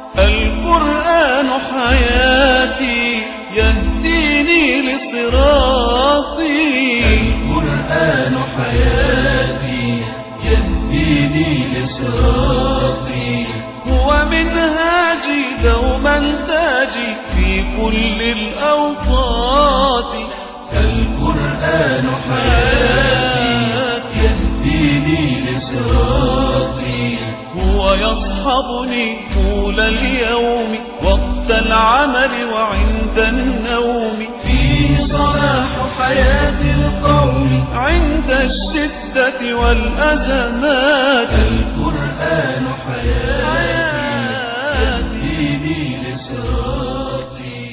القرآن حياتي يهديني لصراطي القرآن حياتي يهديني لصراطي هو منهاجي دوما تاجي في كل الأوقات القرآن حياتي يهديني لصراطي هو يصحبني طول اليوم وقت العمل وعند النوم فيه صلاح حياة القوم عند الشدة والأزمات القرآن حياتي يهديني لصراطي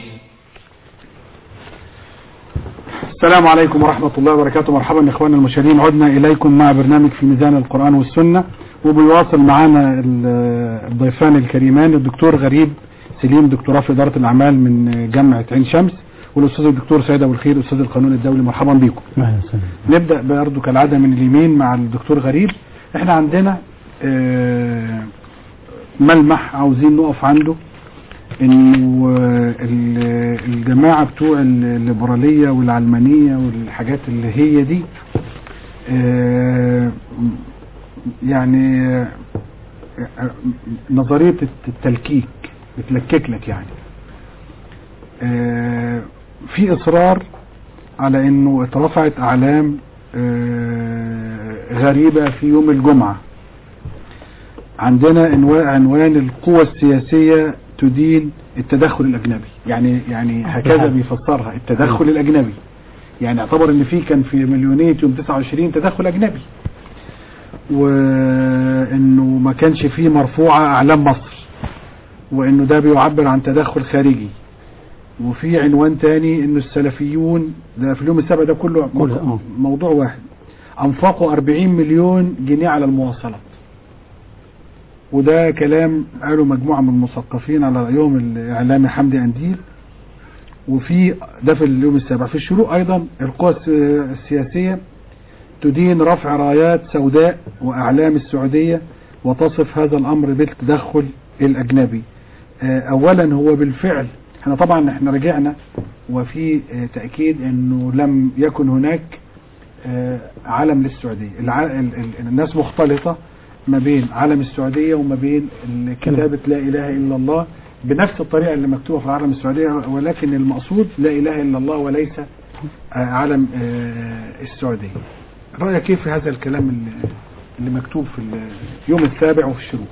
السلام عليكم ورحمة الله وبركاته مرحبا إخواننا المشاهدين عدنا إليكم مع برنامج في ميزان القرآن والسنة وبيواصل معنا ال- الضيفان الكريمان الدكتور غريب سليم دكتوراه في إدارة الأعمال من جامعة عين شمس والأستاذ الدكتور سيد أبو الخير أستاذ القانون الدولي مرحبا بكم أهلا وسهلا نبدأ برضو كالعادة من اليمين مع الدكتور غريب احنا عندنا آه، ملمح عاوزين نقف عنده انه آه، ال- الجماعة بتوع الليبرالية والعلمانية والحاجات اللي هي دي آه، يعني آه، آه، نظرية التلكيك بتلكك لك يعني آه، في اصرار على انه اترفعت اعلام آه، غريبة في يوم الجمعة عندنا عنوا- عنوان القوى السياسية تدين التدخل الاجنبي يعني يعني هكذا بيفسرها التدخل الاجنبي يعني اعتبر ان في كان في مليونية يوم 29 تدخل اجنبي وانه ما كانش فيه مرفوعة اعلام مصر وانه ده بيعبر عن تدخل خارجي وفي عنوان تاني انه السلفيون ده في اليوم السابع ده كله كله، آه. موضوع واحد انفقوا 40 مليون جنيه على المواصلات وده كلام قالوا مجموعة من المثقفين على رأيهم الإعلامي حمدي أنديل وفي ده في اليوم السابع في الشروق أيضا القوى الس- السياسية تدين رفع رايات سوداء وأعلام السعودية وتصف هذا الأمر بالتدخل الأجنبي آه، أولا هو بالفعل احنا طبعا احنا رجعنا وفي آه، تأكيد أنه لم يكن هناك آه، علم للسعودية الع... ال... ال... الناس مختلطة ما بين علم السعودية وما بين ال- كتابة لا إله إلا الله بنفس الطريقة اللي مكتوبة في علم السعودية ولكن المقصود لا إله إلا الله وليس آه، علم آه، السعودية رأيك كيف في هذا الكلام اللي, اللي مكتوب في اليوم السابع وفي الشروق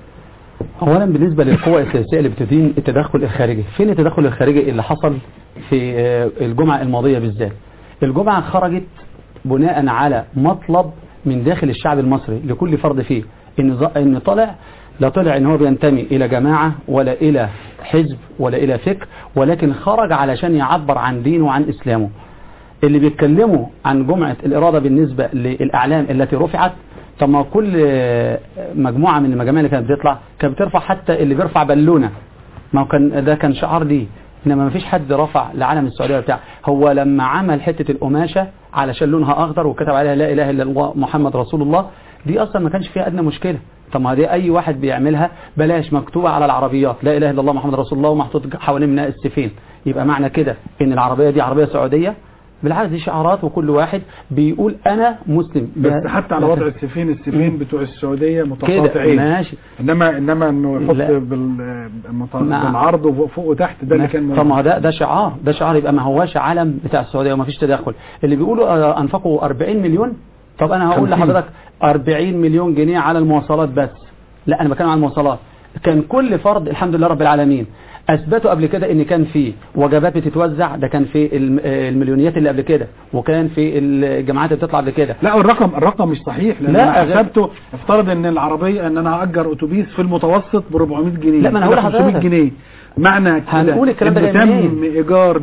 اولا بالنسبه للقوى السياسيه اللي بتدين التدخل الخارجي فين التدخل الخارجي اللي حصل في آه، الجمعه الماضيه بالذات الجمعه خرجت بناء على مطلب من داخل الشعب المصري لكل فرد فيه ان ظ- ان طلع لا طلع ان هو بينتمي الى جماعه ولا الى حزب ولا الى فكر ولكن خرج علشان يعبر عن دينه وعن اسلامه اللي بيتكلموا عن جمعة الإرادة بالنسبة للأعلام التي رفعت طب ما كل آه، مجموعة من المجاميع اللي كانت بتطلع كانت بترفع حتى اللي بيرفع بالونة ما هو كان ده كان شعار دي انما ما فيش حد رفع لعلم السعوديه بتاع هو لما عمل حته القماشه علشان لونها اخضر وكتب عليها لا اله الا الله محمد رسول الله دي اصلا ما كانش فيها ادنى مشكله طب ما دي اي واحد بيعملها بلاش مكتوبه على العربيات لا اله الا الله محمد رسول الله ومحطوط حوالين منها السيفين يبقى معنى كده ان العربيه دي عربيه سعوديه بالعكس دي شعارات وكل واحد بيقول انا مسلم بس حتى على وضع السيفين السيفين بتوع السعودية كده متقاطعين ماشي انما انما انه يحط لا. بال- بالمط- نعم. بالعرض وفوق وتحت ده اللي كان طب ما هو ده ده شعار ده شعار يبقى ما هواش علم بتاع السعوديه وما فيش تدخل اللي بيقولوا آه، انفقوا 40 مليون طب انا هقول 50. لحضرتك 40 مليون جنيه على المواصلات بس لا انا بتكلم عن المواصلات كان كل فرد الحمد لله رب العالمين اثبتوا قبل كده ان كان في وجبات بتتوزع ده كان في الم- آه، المليونيات اللي قبل كده وكان في الجامعات اللي بتطلع قبل كده لا الرقم الرقم مش صحيح لان لا، انا غير- حسبته افترض ان العربيه ان انا هاجر اتوبيس في المتوسط ب 400 جنيه لا، ما أنا كده هقول 500 لحضرتك. جنيه معنى كده هنقول الكلام ده إن جاي تم منين؟ ايجار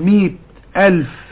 100000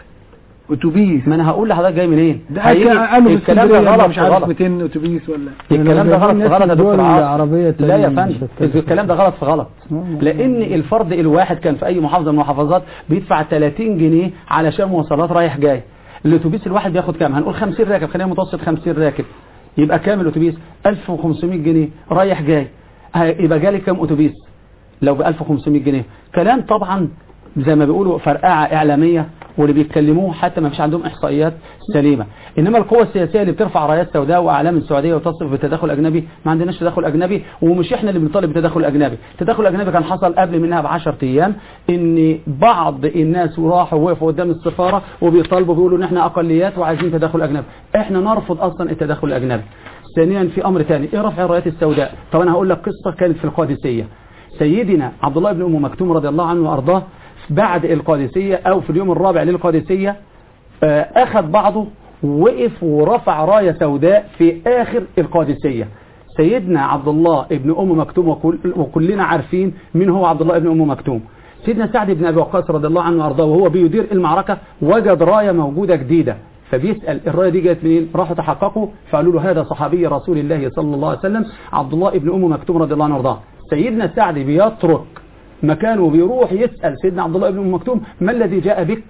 اتوبيس ما انا هقول لحضرتك جاي منين ده هيجي قالوا في الكلام ده اسكندريه غلط مش عارف غلط 200 اتوبيس ولا الكلام ده غلط في غلط يا دكتور عاصم عربية لا يا تانية مش فندم هتكلم. الكلام ده غلط في غلط لان الفرد الواحد كان في اي محافظه من المحافظات بيدفع 30 جنيه علشان مواصلات رايح جاي الاتوبيس الواحد بياخد كام هنقول 50 راكب خلينا متوسط 50 راكب يبقى كام الاتوبيس 1500 جنيه رايح جاي ه- يبقى جالي كام اتوبيس لو ب 1500 جنيه كلام طبعا زي ما بيقولوا فرقعة إعلامية واللي بيتكلموه حتى ما فيش عندهم إحصائيات سليمة إنما القوى السياسية اللي بترفع رايات سوداء وأعلام السعودية وتصف بالتدخل أجنبي ما عندناش تدخل أجنبي ومش إحنا اللي بنطالب بالتدخل الأجنبي التدخل الأجنبي كان حصل قبل منها ب 10 أيام إن بعض الناس راحوا وقفوا قدام السفارة وبيطالبوا بيقولوا إن إحنا أقليات وعايزين تدخل أجنبي إحنا نرفض أصلا التدخل الأجنبي ثانيا في أمر ثاني إيه رفع الرايات السوداء طب أنا هقول لك قصة كانت في القادسية سيدنا عبد الله بن أم مكتوم رضي الله عنه وأرضاه بعد القادسية أو في اليوم الرابع للقادسية آه، أخذ بعضه ووقف ورفع راية سوداء في آخر القادسية سيدنا عبد الله بن أم مكتوم وكل وكلنا عارفين مين هو عبد الله بن أم مكتوم سيدنا سعد بن أبي وقاص رضي الله عنه وأرضاه وهو بيدير المعركة وجد راية موجودة جديدة فبيسأل الراية دي جت منين راحوا تحققوا فقالوا له هذا صحابي رسول الله صلى الله عليه وسلم عبد الله بن أم مكتوم رضي الله عنه وأرضاه سيدنا سعد بيترك مكانه وبيروح يسأل سيدنا عبد الله بن أم مكتوم ما الذي جاء بك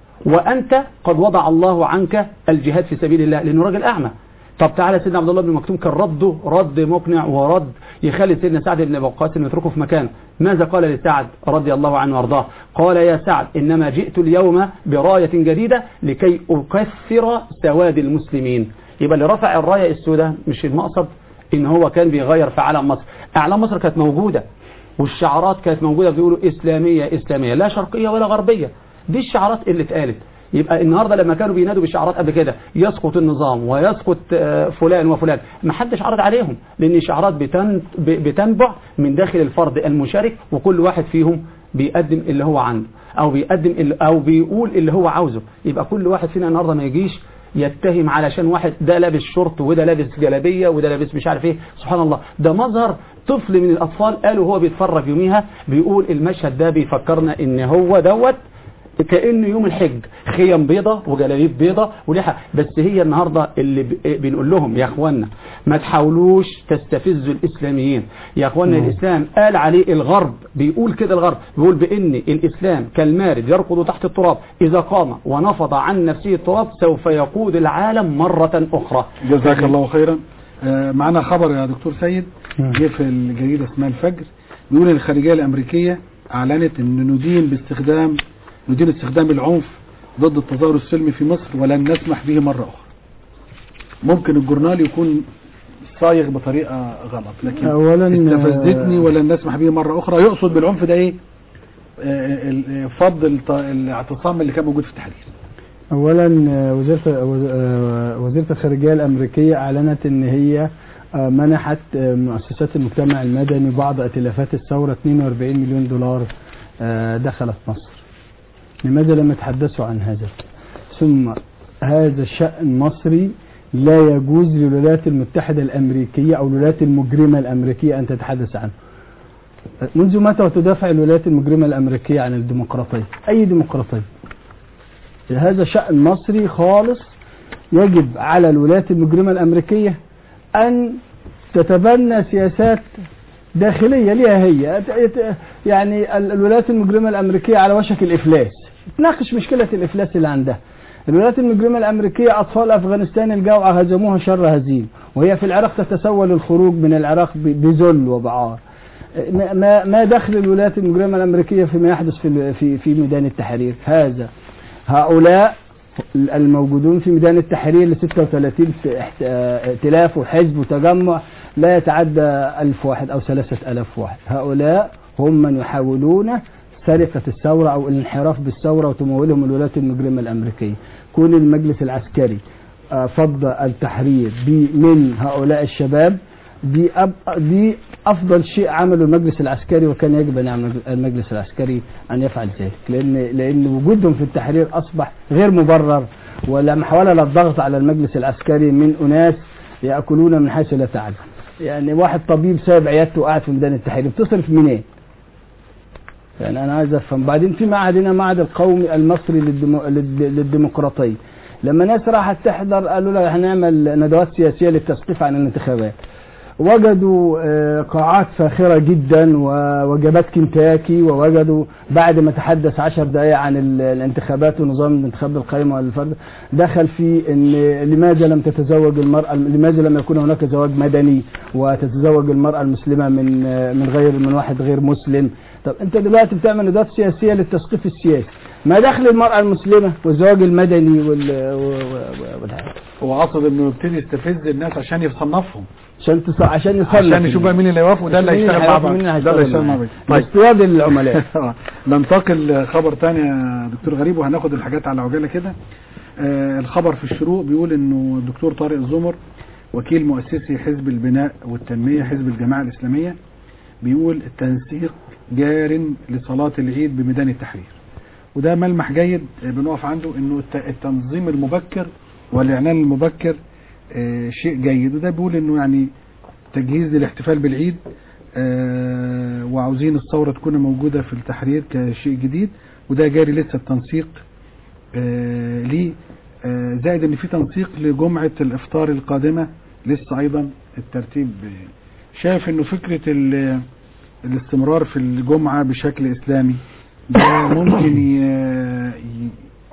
وأنت قد وضع الله عنك الجهاد في سبيل الله لأنه راجل أعمى طب تعالى سيدنا عبد الله بن مكتوم كان رده رد مقنع ورد يخلي سيدنا سعد بن ابي وقاص انه يتركه في مكانه ماذا قال لسعد رضي الله عنه وارضاه قال يا سعد انما جئت اليوم برايه جديده لكي اكثر سواد المسلمين يبقى اللي رفع الرايه السوداء مش المقصد ان هو كان بيغير في علم مصر اعلام مصر كانت موجوده والشعارات كانت موجوده بيقولوا اسلاميه اسلاميه لا شرقيه ولا غربيه دي الشعارات اللي اتقالت يبقى النهارده لما كانوا بينادوا بالشعارات قبل كده يسقط النظام ويسقط آه، فلان وفلان ما حدش عرض عليهم لان الشعارات بتن ب- بتنبع من داخل الفرد المشارك وكل واحد فيهم بيقدم اللي هو عنده او بيقدم اللي او بيقول اللي هو عاوزه يبقى كل واحد فينا النهارده ما يجيش يتهم علشان واحد ده لابس شورت وده لابس جلابيه وده لابس مش عارف ايه سبحان الله ده مظهر طفل من الاطفال قالوا هو بيتفرج يوميها بيقول المشهد ده بيفكرنا ان هو دوت كأنه يوم الحج خيم بيضة وجلاليب بيضة ولحى بس هي النهاردة اللي ب- بنقول لهم يا اخوانا ما تحاولوش تستفزوا الإسلاميين يا اخوانا الإسلام قال عليه الغرب بيقول كده الغرب بيقول بأن الإسلام كالمارد يركض تحت التراب إذا قام ونفض عن نفسه التراب سوف يقود العالم مرة أخرى جزاك الله خيرا آه، معنا خبر يا دكتور سيد مم. جه في الجريدة اسمها الفجر بيقول إن الخارجية الأمريكية أعلنت أن ندين باستخدام ندين استخدام العنف ضد التظاهر السلمي في مصر ولن نسمح به مرة أخرى ممكن الجورنال يكون صايغ بطريقة غلط لكن أولاً، استفزتني آه، ولن نسمح به مرة أخرى يقصد بالعنف ده إيه آه، ال- فض الت- الاعتصام اللي كان موجود في التحرير اولا آه، وزيره آه، وزيره الخارجيه الامريكيه اعلنت ان هي آه، منحت آه، مؤسسات المجتمع المدني بعض ائتلافات الثوره 42 مليون دولار آه، دخلت مصر لماذا لم يتحدثوا عن هذا ثم هذا الشأن مصري لا يجوز للولايات المتحدة الأمريكية أو الولايات المجرمة الأمريكية أن تتحدث عنه منذ متى وتدافع الولايات المجرمة الأمريكية عن الديمقراطية أي ديمقراطية هذا شأن مصري خالص يجب على الولايات المجرمة الأمريكية أن تتبنى سياسات داخلية ليها هي يعني ال- الولايات المجرمة الأمريكية على وشك الإفلاس تناقش مشكلة الإفلاس اللي عندها الولايات المجرمة الأمريكية أطفال أفغانستان الجوعى هزموها شر هزيم وهي في العراق تتسول الخروج من العراق ب- بذل وبعار ما- ما ما دخل الولايات المجرمة الأمريكية فيما يحدث في في في ميدان التحرير هذا هؤلاء الموجودون في ميدان التحرير ل 36 في احت- اه ائتلاف وحزب وتجمع لا يتعدى ألف واحد أو ثلاثة ألاف واحد هؤلاء هم من يحاولون سرقة الثورة أو الانحراف بالثورة وتمولهم الولايات المجرمة الأمريكية كون المجلس العسكري آه، فض التحرير ب- من هؤلاء الشباب دي أب دي افضل شيء عمله المجلس العسكري وكان يجب ان يعمل المجلس العسكري ان يفعل ذلك لان لان وجودهم في التحرير اصبح غير مبرر ولا محاوله للضغط على المجلس العسكري من اناس ياكلون من حيث لا تعلم يعني واحد طبيب سايب عيادته وقاعد في ميدان التحرير بتصرف منين؟ يعني انا عايز افهم بعدين في معهد هنا معهد القومي المصري للديمو... للد- للديمقراطيه لما ناس راحت تحضر قالوا لها هنعمل ندوات سياسيه للتثقيف عن الانتخابات وجدوا آه، قاعات فاخرة جدا ووجبات كنتاكي ووجدوا بعد ما تحدث عشر دقائق عن ال- الانتخابات ونظام الانتخاب القائمة والفرد دخل في ان لماذا لم تتزوج المرأة لماذا لم يكون هناك زواج مدني وتتزوج المرأة المسلمة من آه، من غير من واحد غير مسلم طب انت دلوقتي بتعمل ندوات سياسية للتثقيف السياسي ما دخل المرأة المسلمة والزواج المدني وال و- و- والحاجات هو قصد انه يبتدي يستفز الناس عشان يصنفهم عشان تص... عشان يصنف عشان يشوف بقى مين اللي هيوافق وده اللي مين هيشتغل مع هيوافق بعض مين اللي ده اللي هيشتغل هيشتغل مع معاه. بعض طيب اصطياد العملاء آه. ننتقل خبر تاني يا دكتور غريب وهناخد الحاجات على عجاله كده آه الخبر في الشروق بيقول انه الدكتور طارق الزمر وكيل مؤسسي حزب البناء والتنميه حزب الجماعه الاسلاميه بيقول التنسيق جار لصلاه العيد بميدان التحرير وده ملمح جيد آه، بنقف عنده انه الت- التنظيم المبكر والاعلان المبكر آه، شيء جيد وده بيقول انه يعني تجهيز للاحتفال بالعيد آه، وعاوزين الثورة تكون موجودة في التحرير كشيء جديد وده جاري لسه التنسيق آه، ليه آه، زائد ان في تنسيق لجمعة الافطار القادمة لسه ايضا الترتيب آه، شايف انه فكرة ال- الاستمرار في الجمعة بشكل اسلامي ده ممكن ي- ي-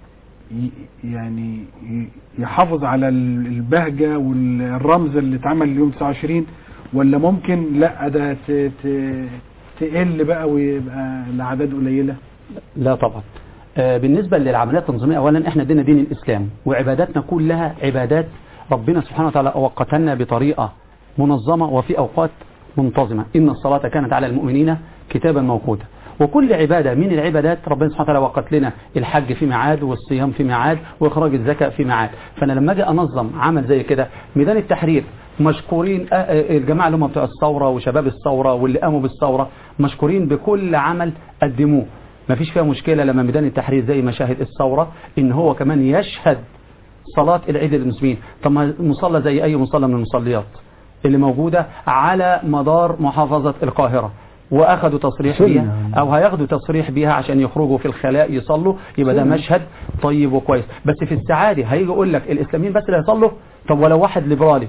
ي- يعني ي- يحافظ على ال- البهجة والرمز اللي اتعمل اليوم 29 ولا ممكن لا ده ت- ت- تقل بقى ويبقى الاعداد قليله لا طبعا آه، بالنسبة للعمليات التنظيمية أولا إحنا دينا دين الإسلام وعباداتنا كلها عبادات ربنا سبحانه وتعالى وقتنا بطريقة منظمة وفي أوقات منتظمة إن الصلاة كانت على المؤمنين كتابا موقوتا وكل عبادة من العبادات ربنا سبحانه وتعالى وقت لنا الحج في ميعاد والصيام في ميعاد وإخراج الزكاة في ميعاد فأنا لما أجي أنظم عمل زي كده ميدان التحرير مشكورين آه، آه، الجماعة اللي هم بتوع الثورة وشباب الثورة واللي قاموا بالثورة مشكورين بكل عمل قدموه ما فيش فيها مشكلة لما ميدان التحرير زي مشاهد الثورة ان هو كمان يشهد صلاة العيد للمسلمين طب ما مصلى زي اي مصلى من المصليات اللي موجودة على مدار محافظة القاهرة واخدوا تصريح سنة. بيها او هياخدوا تصريح بيها عشان يخرجوا في الخلاء يصلوا يبقى ده سنة. مشهد طيب وكويس بس في السعادة هيجي يقول لك الاسلاميين بس اللي هيصلوا طب ولو واحد ليبرالي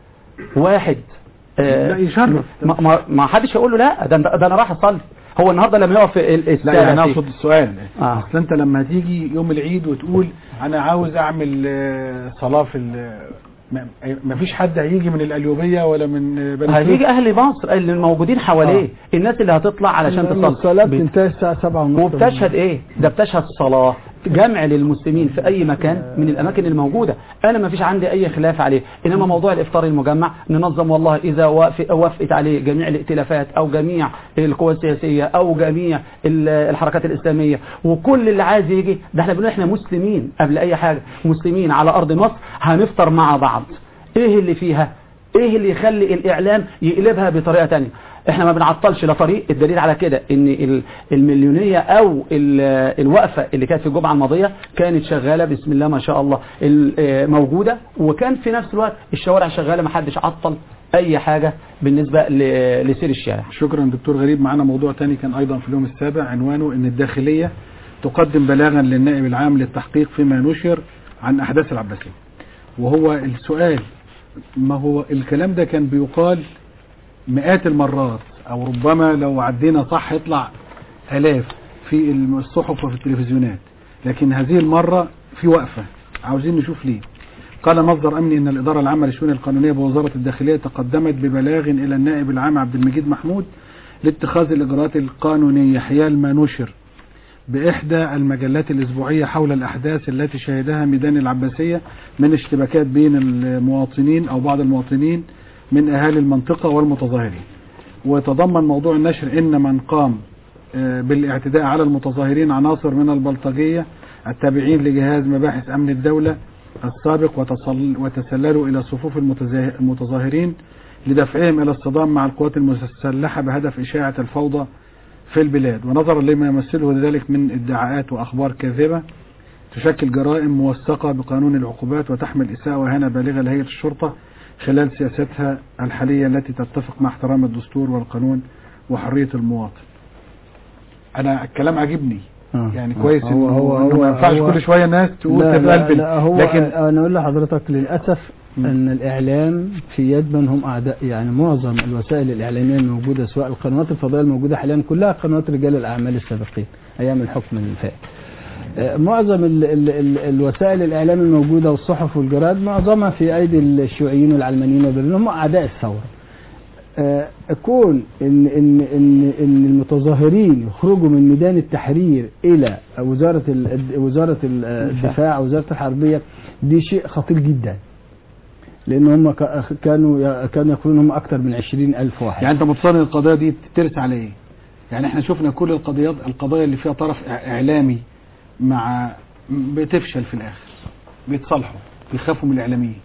واحد آه، لا يشرف ما, ما, ما حدش هيقول له لا ده, ده انا راح اصلي هو النهارده لما يقف ال- لا السادة يعني في- اقصد السؤال آه. اصل انت لما تيجي يوم العيد وتقول انا عاوز اعمل آه، صلاه في ال- ما- ما فيش حد هيجي من القليوبيه ولا من آه، بني هيجي سويف. اهل مصر اللي موجودين حواليه الناس اللي هتطلع علشان الصلاة تصلي بت- بتنتهي الساعة 7 ونص وبتشهد ايه ده بتشهد صلاة جمع للمسلمين في اي مكان من الاماكن الموجودة انا ما فيش عندي اي خلاف عليه انما موضوع الافطار المجمع ننظم والله اذا وافق- وافقت عليه جميع الائتلافات او جميع القوى السياسية او جميع ال- الحركات الاسلامية وكل اللي عايز يجي ده احنا بنقول احنا مسلمين قبل اي حاجة مسلمين على ارض مصر هنفطر مع بعض ايه اللي فيها ايه اللي يخلي الاعلام يقلبها بطريقه تانية احنا ما بنعطلش لا طريق الدليل على كده ان ال- المليونيه او ال- الوقفه اللي كانت في الجمعه الماضيه كانت شغاله بسم الله ما شاء الله ال- آه، موجوده وكان في نفس الوقت الشوارع شغاله ما حدش عطل اي حاجه بالنسبه ل- لسير الشارع شكرا دكتور غريب معانا موضوع تاني كان ايضا في اليوم السابع عنوانه ان الداخليه تقدم بلاغا للنائب العام للتحقيق فيما نشر عن احداث العباسيه وهو السؤال ما هو الكلام ده كان بيقال مئات المرات او ربما لو عدينا صح يطلع الاف في الصحف وفي التلفزيونات لكن هذه المرة في وقفة عاوزين نشوف ليه قال مصدر امني ان الاداره العامه للشؤون القانونيه بوزاره الداخليه تقدمت ببلاغ الى النائب العام عبد المجيد محمود لاتخاذ الاجراءات القانونيه حيال ما نشر باحدى المجلات الاسبوعيه حول الاحداث التي شهدها ميدان العباسيه من اشتباكات بين المواطنين او بعض المواطنين من اهالي المنطقه والمتظاهرين وتضمن موضوع النشر ان من قام آه، بالاعتداء على المتظاهرين عناصر من البلطجيه التابعين لجهاز مباحث امن الدوله السابق وتصل وتسللوا الى صفوف المتزا- المتظاهرين لدفعهم الى الصدام مع القوات المسلحه بهدف اشاعه الفوضى في البلاد ونظرا لما يمثله ذلك من ادعاءات واخبار كاذبه تشكل جرائم موثقه بقانون العقوبات وتحمل اساءه وهانه بالغه لهيئه الشرطه خلال سياستها الحاليه التي تتفق مع احترام الدستور والقانون وحريه المواطن. انا الكلام عاجبني آه. يعني كويس هو- انه هو- إنه هو- ما ينفعش هو- كل شويه ناس تقول لا لا, تتقلبل لا هو لكن انا اقول لحضرتك للاسف مم. ان الاعلام في يد من هم اعداء يعني معظم الوسائل الاعلاميه الموجوده سواء القنوات الفضائيه الموجوده حاليا كلها قنوات رجال الاعمال السابقين ايام الحكم الفائت آه، معظم ال ال ال الوسائل الاعلام الموجوده والصحف والجرائد معظمها في ايدي الشيوعيين والعلمانيين والبرلين هم اعداء الثوره آه، كون ان ان ان ان المتظاهرين يخرجوا من ميدان التحرير الى وزاره ال- وزاره ال- الدفاع وزاره الحربيه دي شيء خطير جدا لان هم ك- كانوا كانوا يقولون هم اكثر من 20 الف واحد يعني انت متصور ان القضيه دي ترسى على ايه يعني احنا شفنا كل القضيات القضايا اللي فيها طرف إع- اعلامي مع بتفشل في الاخر بيتصالحوا بيخافوا من الاعلاميين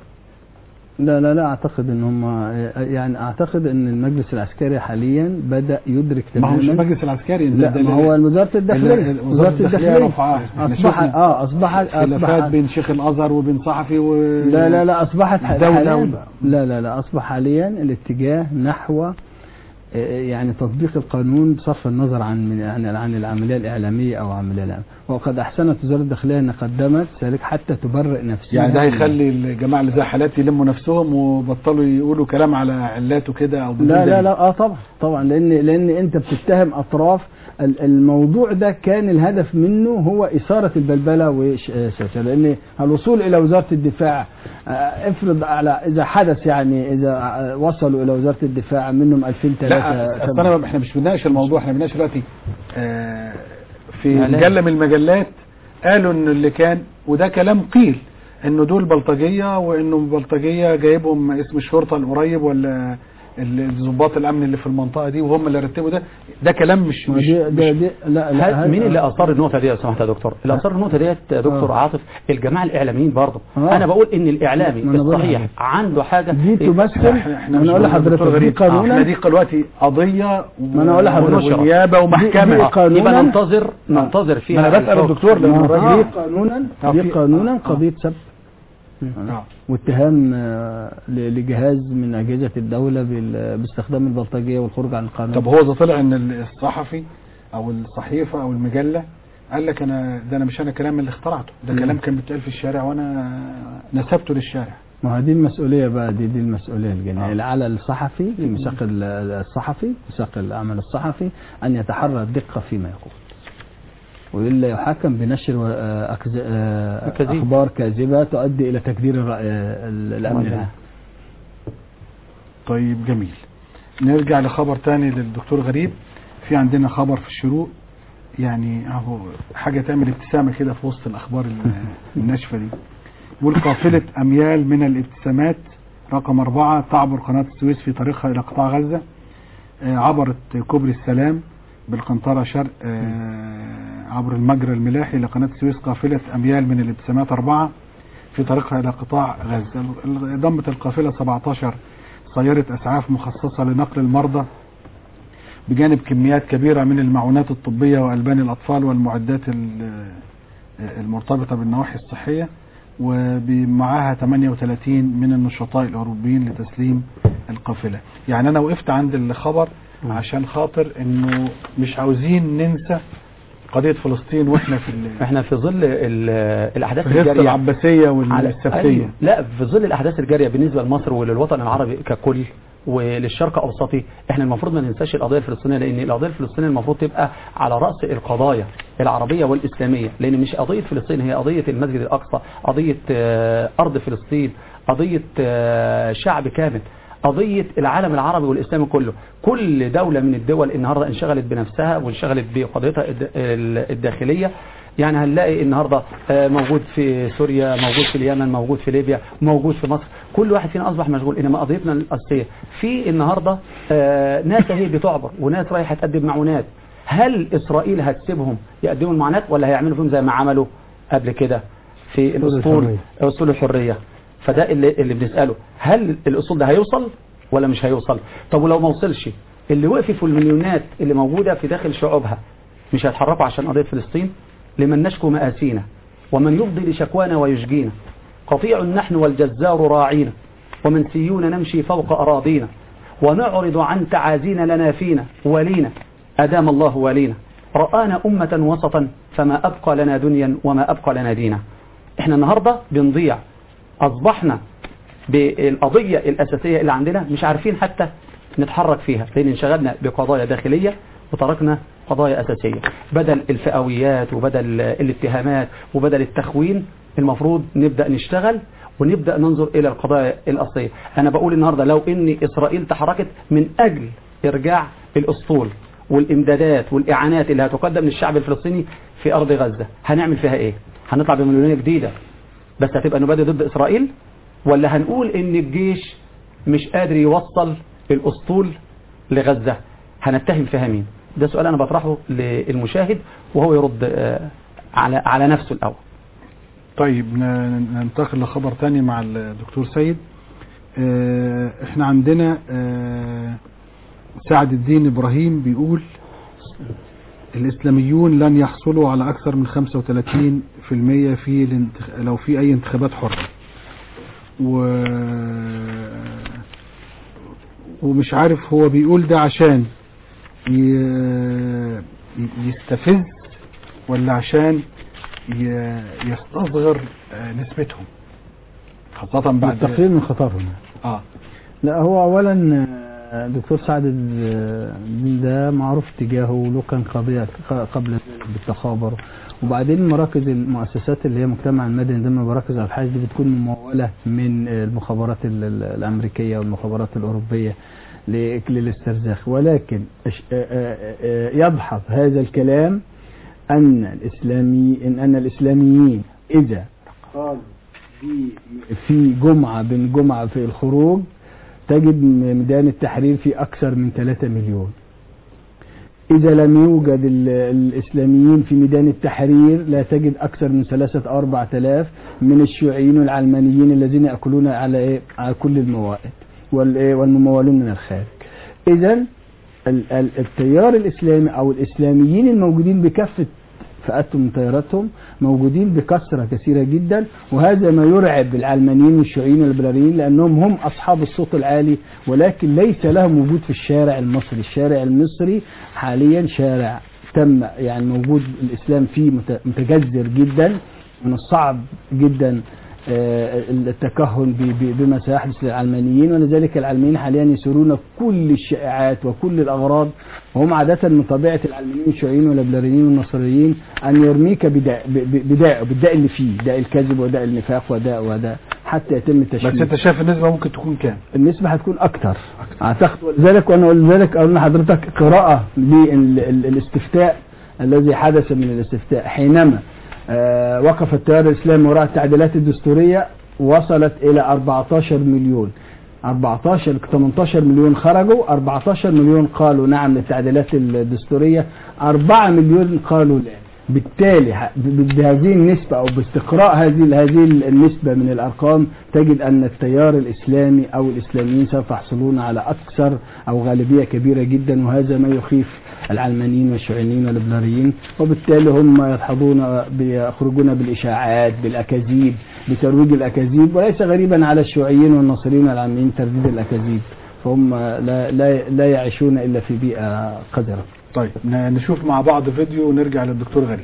لا لا لا اعتقد ان هم يعني اعتقد ان المجلس العسكري حاليا بدا يدرك ما هو مش تماما المجلس العسكري لا ما هو وزاره الداخليه ال- وزارة الداخلية رفعها. احنا اصبح شفنا اه اصبحت خلافات اصبحت بين شيخ الازهر وبين صحفي و لا لا لا اصبحت ح- دولة حاليا و- لا لا لا اصبح حاليا الاتجاه نحو آه، يعني تطبيق القانون بصرف النظر عن من عن عن العمليه الاعلاميه او عمليه الإعلام. وقد احسنت وزاره الداخليه ان قدمت ذلك حتى تبرئ نفسها يعني ده هيخلي الجماعه اللي زي حالاتي يلموا نفسهم وبطلوا يقولوا كلام على علاته كده او بدون لا لا دليل. لا اه طبعا طبعا لان لان انت بتتهم اطراف ال- الموضوع ده كان الهدف منه هو اثاره البلبله وشاشه لان الوصول الى وزاره الدفاع آه، افرض على اذا حدث يعني اذا آه، وصلوا الى وزاره الدفاع منهم 2000 لا 3 اصل انا احنا مش بنناقش الموضوع احنا بنناقش دلوقتي آه، في إعلام. مجله من المجلات قالوا ان اللي كان وده كلام قيل انه دول بلطجيه وانه بلطجيه جايبهم اسم الشرطه القريب ولا الضباط الامن اللي في المنطقه دي وهم اللي رتبوا ده ده كلام مش مش, دي ده مش دي لا لا هل هل- مين اللي اثار النقطه دي يا سماحه يا دكتور اللي اثار النقطه ديت يا دكتور آه. عاطف الجماعه الاعلاميين برضه آه. انا بقول ان الاعلامي ما أنا بقول الصحيح لحضرتك. عنده حاجه دي تمثل احنا احنا انا مش اقول بنقول دكتور لحضرتك دي غريب. احنا قانونا دي دلوقتي قضيه ما أنا أقول لحضرتك. ونشرة. ونيابه دي- ومحكمه دي آه. قانونا- يبقى ننتظر ننتظر ما فيها انا بسال الحكم. الدكتور لان آه، الراجل دي قانونا آه، دي في- قانونا آه. قضيه سب آه. واتهام آه، ل- لجهاز من اجهزه الدوله بال- باستخدام البلطجيه والخروج عن القانون طب هو ده طلع ان الصحفي او الصحيفه او المجله قال لك انا ده انا مش انا كلام اللي اخترعته ده مم. كلام كان بيتقال في الشارع وانا نسبته للشارع ما هو دي المسؤوليه بقى دي دي المسؤوليه الجنائيه آه. على الصحفي في ميثاق ال- الصحفي ميثاق العمل الصحفي ان يتحرى الدقه فيما يقول والا يحاكم بنشر و- آه، أكز- آه، أكاذيب. اخبار كاذبه تؤدي الى تكدير الرأي- آه، الامن العام طيب جميل نرجع لخبر تاني للدكتور غريب في عندنا خبر في الشروق يعني اهو حاجة تعمل ابتسامة كده في وسط الأخبار ال- الناشفة دي بيقول قافلة أميال من الابتسامات رقم أربعة تعبر قناة السويس في طريقها إلى قطاع غزة آه، عبرت كوبري السلام بالقنطرة شرق آه، عبر المجرى الملاحي إلى قناة السويس قافلة أميال من الابتسامات أربعة في طريقها إلى قطاع غزة ال- ضمت القافلة 17 سيارة أسعاف مخصصة لنقل المرضى بجانب كميات كبيرة من المعونات الطبية وألبان الأطفال والمعدات ال- المرتبطة بالنواحي الصحية ومعاها 38 من النشطاء الأوروبيين لتسليم القافلة يعني أنا وقفت عند الخبر عشان خاطر أنه مش عاوزين ننسى قضية فلسطين وإحنا في ال- احنا في ظل ال- الاحداث في غزة الجاريه العباسية على والسبتية أيوة. لا في ظل الاحداث الجاريه بالنسبه لمصر وللوطن العربي ككل وللشرق الاوسطي احنا المفروض ما ننساش القضيه الفلسطينيه لان القضيه الفلسطينيه المفروض تبقى على راس القضايا العربيه والاسلاميه لان مش قضيه فلسطين هي قضيه المسجد الاقصى قضيه آه، ارض فلسطين قضيه آه، شعب كامل قضية العالم العربي والإسلامي كله كل دولة من الدول النهاردة انشغلت بنفسها وانشغلت بقضيتها الد- ال- الداخلية يعني هنلاقي النهاردة آه، موجود في سوريا موجود في اليمن موجود في ليبيا موجود في مصر كل واحد فينا أصبح مشغول إنما قضيتنا الأساسية في النهاردة آه، ناس هي بتعبر وناس رايحة تقدم معونات هل إسرائيل هتسيبهم يقدموا المعونات ولا هيعملوا فيهم زي ما عملوا قبل كده في الأسطول الحرية. أسطول الحرية فده اللي, اللي بنسأله هل الأصول ده هيوصل ولا مش هيوصل طب ولو ما وصلش اللي وقفوا المليونات اللي موجودة في داخل شعوبها مش هيتحركوا عشان قضية فلسطين لمن نشكو مآسينا ومن يفضي لشكوانا ويشجينا قطيع نحن والجزار راعينا ومنسيون نمشي فوق أراضينا ونعرض عن تعازينا لنا فينا ولينا أدام الله ولينا رآنا أمة وسطا فما أبقى لنا دنيا وما أبقى لنا دينا احنا النهاردة بنضيع أصبحنا بالقضية الأساسية اللي عندنا مش عارفين حتى نتحرك فيها لأن انشغلنا بقضايا داخلية وتركنا قضايا أساسية بدل الفئويات وبدل الاتهامات وبدل التخوين المفروض نبدأ نشتغل ونبدأ ننظر إلى القضايا الأصلية أنا بقول النهاردة لو إن إسرائيل تحركت من أجل إرجاع الأسطول والإمدادات والإعانات اللي هتقدم للشعب الفلسطيني في أرض غزة هنعمل فيها إيه هنطلع بمليونية جديدة بس هتبقى نبادة ضد إسرائيل ولا هنقول إن الجيش مش قادر يوصل الأسطول لغزة هنتهم فيها مين ده سؤال أنا بطرحه للمشاهد وهو يرد آه، على على نفسه الأول طيب ن- ننتقل لخبر تاني مع الدكتور سيد آه، احنا عندنا آه، سعد الدين ابراهيم بيقول الاسلاميون لن يحصلوا على اكثر من 35% في الانتخ... لو في اي انتخابات حرة و... ومش عارف هو بيقول ده عشان ي... يستفز ولا عشان ي- يستصغر آه، نسبتهم خاصة بعد التقليل من خطرهم اه لا هو اولا آه، دكتور سعد الدين ده معروف اتجاهه وله كان قضيه قبل ذلك بالتخابر وبعدين المراكز المؤسسات اللي هي المجتمع المدني ضمن مراكز الابحاث دي بتكون مموله من آه، المخابرات ال- ال- الامريكيه والمخابرات الاوروبيه ل- للاسترزاق ولكن أش- آه، آه، آه، يدحض هذا الكلام ان الاسلامي ان ان الاسلاميين اذا قالوا في- في جمعه بين جمعه في الخروج تجد ميدان التحرير فيه أكثر من 3 مليون إذا لم يوجد ال- الإسلاميين في ميدان التحرير لا تجد أكثر من ثلاثة أو أربعة آلاف من الشيوعيين والعلمانيين الذين يأكلون على إيه؟ على كل الموائد والإيه؟ والممولون من الخارج إذا ال- ال- التيار الإسلامي أو الإسلاميين الموجودين بكافة فئاتهم من تياراتهم موجودين بكثرة كثيرة جدا وهذا ما يرعب العلمانيين والشيوعيين والليبراليين لأنهم هم أصحاب الصوت العالي ولكن ليس لهم وجود في الشارع المصري الشارع المصري حاليا شارع تم يعني موجود الإسلام فيه مت- متجذر جدا من الصعب جدا آه، التكهن ب- ب- بما سيحدث للعلمانيين ولذلك العلمانيين حاليا يسيرون كل الشائعات وكل الأغراض وهم عادة من طبيعة العلمانيين والشيوعيين والليبراليين والنصريين أن يرميك بداء ب- ب- بداء بالداء اللي فيه داء الكذب وداء النفاق وداء وداء حتى يتم بس التشويه انت شايف النسبة ممكن تكون كام النسبة هتكون أكتر أعتقد ولذلك وأنا ولذلك أقول لحضرتك قراءة للاستفتاء الذي حدث من الاستفتاء حينما آه، وقف التيار الإسلامي وراء التعديلات الدستورية وصلت إلى 14 مليون 14 18 مليون خرجوا 14 مليون قالوا نعم للتعديلات الدستورية 4 مليون قالوا لا بالتالي ه- ب- بهذه النسبة أو باستقراء هذه هذه النسبة من الأرقام تجد أن التيار الإسلامي أو الإسلاميين سوف يحصلون على أكثر أو غالبية كبيرة جدا وهذا ما يخيف العلمانيين والشيوعيين والليبراليين وبالتالي هم يدحضون بيخرجون بالإشاعات بالأكاذيب بترويج الأكاذيب وليس غريبا على الشيوعيين والناصريين والعلمانيين ترديد الأكاذيب فهم لا, لا, لا يعيشون إلا في بيئة قذرة طيب ن- نشوف مع بعض فيديو ونرجع للدكتور غريب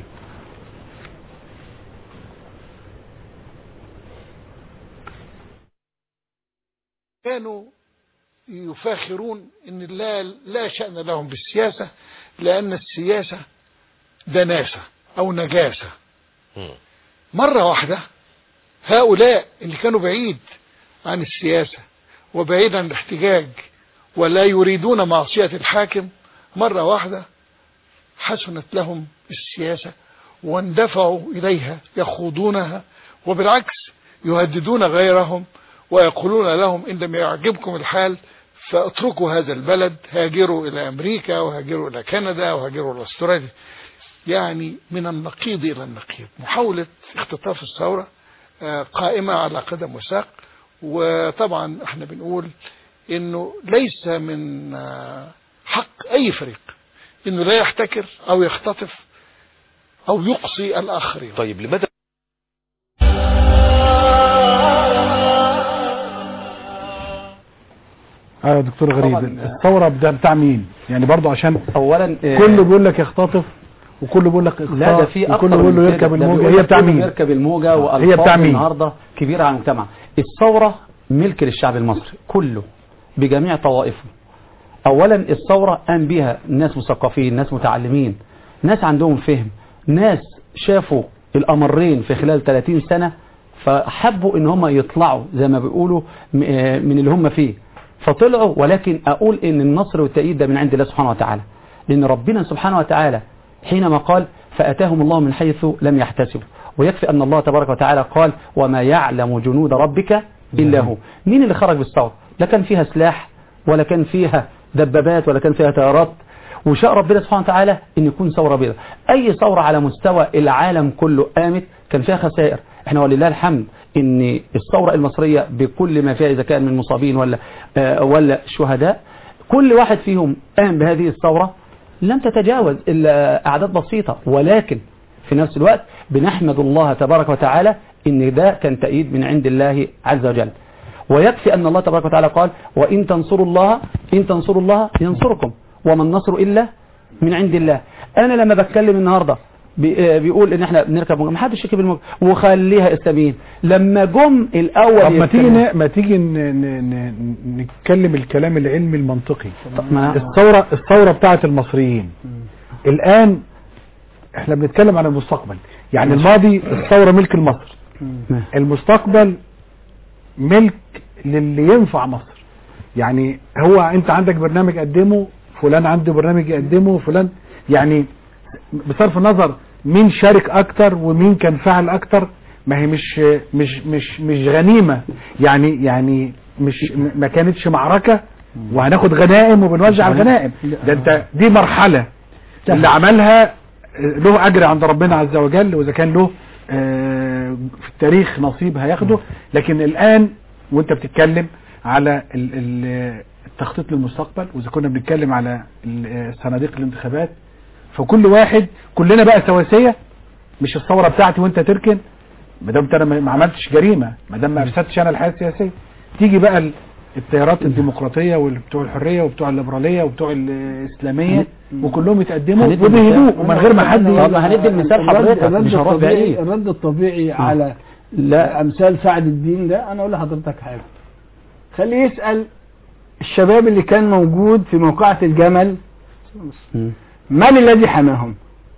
كانوا يفاخرون ان لا لا شأن لهم بالسياسة لان السياسة دناسة او نجاسة مرة واحدة هؤلاء اللي كانوا بعيد عن السياسة وبعيد عن الاحتجاج ولا يريدون معصية الحاكم مرة واحدة حسنت لهم السياسة واندفعوا إليها يخوضونها وبالعكس يهددون غيرهم ويقولون لهم إن لم يعجبكم الحال فاتركوا هذا البلد هاجروا إلى أمريكا وهاجروا إلى كندا وهاجروا إلى أستراليا يعني من النقيض إلى النقيض محاولة اختطاف الثورة آه، قائمة على قدم وساق وطبعا احنا بنقول انه ليس من آه، حق اي فريق انه لا يحتكر او يختطف او يقصي الاخرين طيب لماذا اه يا دكتور غريب طبعاً. الثورة بتاع بتاع مين يعني برضو عشان اولا آه، كله بيقول لك يختطف وكله بيقول لك اخطاء لا ده في اكتر وكله بيقول له من يركب كده. ده الموجة بيقول هي لك بتاع كله مين يركب الموجة هي والفاظ بتاع مين؟ النهارده كبيرة على المجتمع الثورة ملك للشعب المصري كله بجميع طوائفه اولا الثورة قام بها ناس مثقفين ناس متعلمين ناس عندهم فهم ناس شافوا الامرين في خلال 30 سنة فحبوا ان هم يطلعوا زي ما بيقولوا م- آه من اللي هم فيه فطلعوا ولكن اقول ان النصر والتأييد ده من عند الله سبحانه وتعالى لان ربنا سبحانه وتعالى حينما قال فأتاهم الله من حيث لم يحتسبوا ويكفي أن الله تبارك وتعالى قال وما يعلم جنود ربك إلا هو مين اللي خرج بالثورة لا كان فيها سلاح ولا كان فيها دبابات ولا كان فيها طيارات وشاء ربنا سبحانه وتعالى ان يكون ثوره بيضاء اي ثوره على مستوى العالم كله قامت كان فيها خسائر احنا ولله الحمد ان الثوره المصريه بكل ما فيها اذا كان من مصابين ولا آه ولا شهداء كل واحد فيهم قام بهذه الثوره لم تتجاوز الا اعداد بسيطه ولكن في نفس الوقت بنحمد الله تبارك وتعالى ان ده كان تأييد من عند الله عز وجل ويكفي أن الله تبارك وتعالى قال وإن تنصروا الله إن تنصروا الله ينصركم وما النصر إلا من عند الله أنا لما بتكلم النهاردة بي- آه بيقول ان احنا بنركب موجة ما حدش يركب الموجة وخليها اسلاميين لما جم الاول طب ما تيجي يتكلموا- ن- ما تيجي ن- ن- ن- نتكلم الكلام العلمي المنطقي طب ما- الثورة الثورة بتاعت المصريين الآن احنا بنتكلم عن المستقبل يعني الماضي الثورة ملك لمصر المستقبل ملك للي ينفع مصر يعني هو انت عندك برنامج قدمه فلان عنده برنامج يقدمه فلان يعني بصرف النظر مين شارك اكتر ومين كان فاعل اكتر ما هي مش مش مش مش غنيمة يعني يعني مش ما كانتش معركة وهناخد غنائم وبنوزع الغنائم ده انت دي مرحلة اللي عملها له اجر عند ربنا عز وجل واذا كان له آه، في التاريخ نصيب هياخده لكن الان وانت بتتكلم على ال- ال- التخطيط للمستقبل واذا كنا بنتكلم على ال- صناديق الانتخابات فكل واحد كلنا بقى سواسية مش الثورة بتاعتي وانت تركن ما دام انا ما ما عملتش جريمة ما دام ما افسدتش انا الحياة السياسية تيجي بقى ال- التيارات الديمقراطية وبتوع الحرية وبتوع الليبرالية وبتوع الإسلامية وكلهم يتقدموا هندي وبهدوء مثال. ومن غير ما حد طب ما هندي المثال الرد- حضرتك الرد مش هروح الطبيعي بعيد الرد الطبيعي على لا امثال سعد الدين ده انا اقول لحضرتك حاجه خليه يسال الشباب اللي كان موجود في موقعة الجمل مم. من الذي حماهم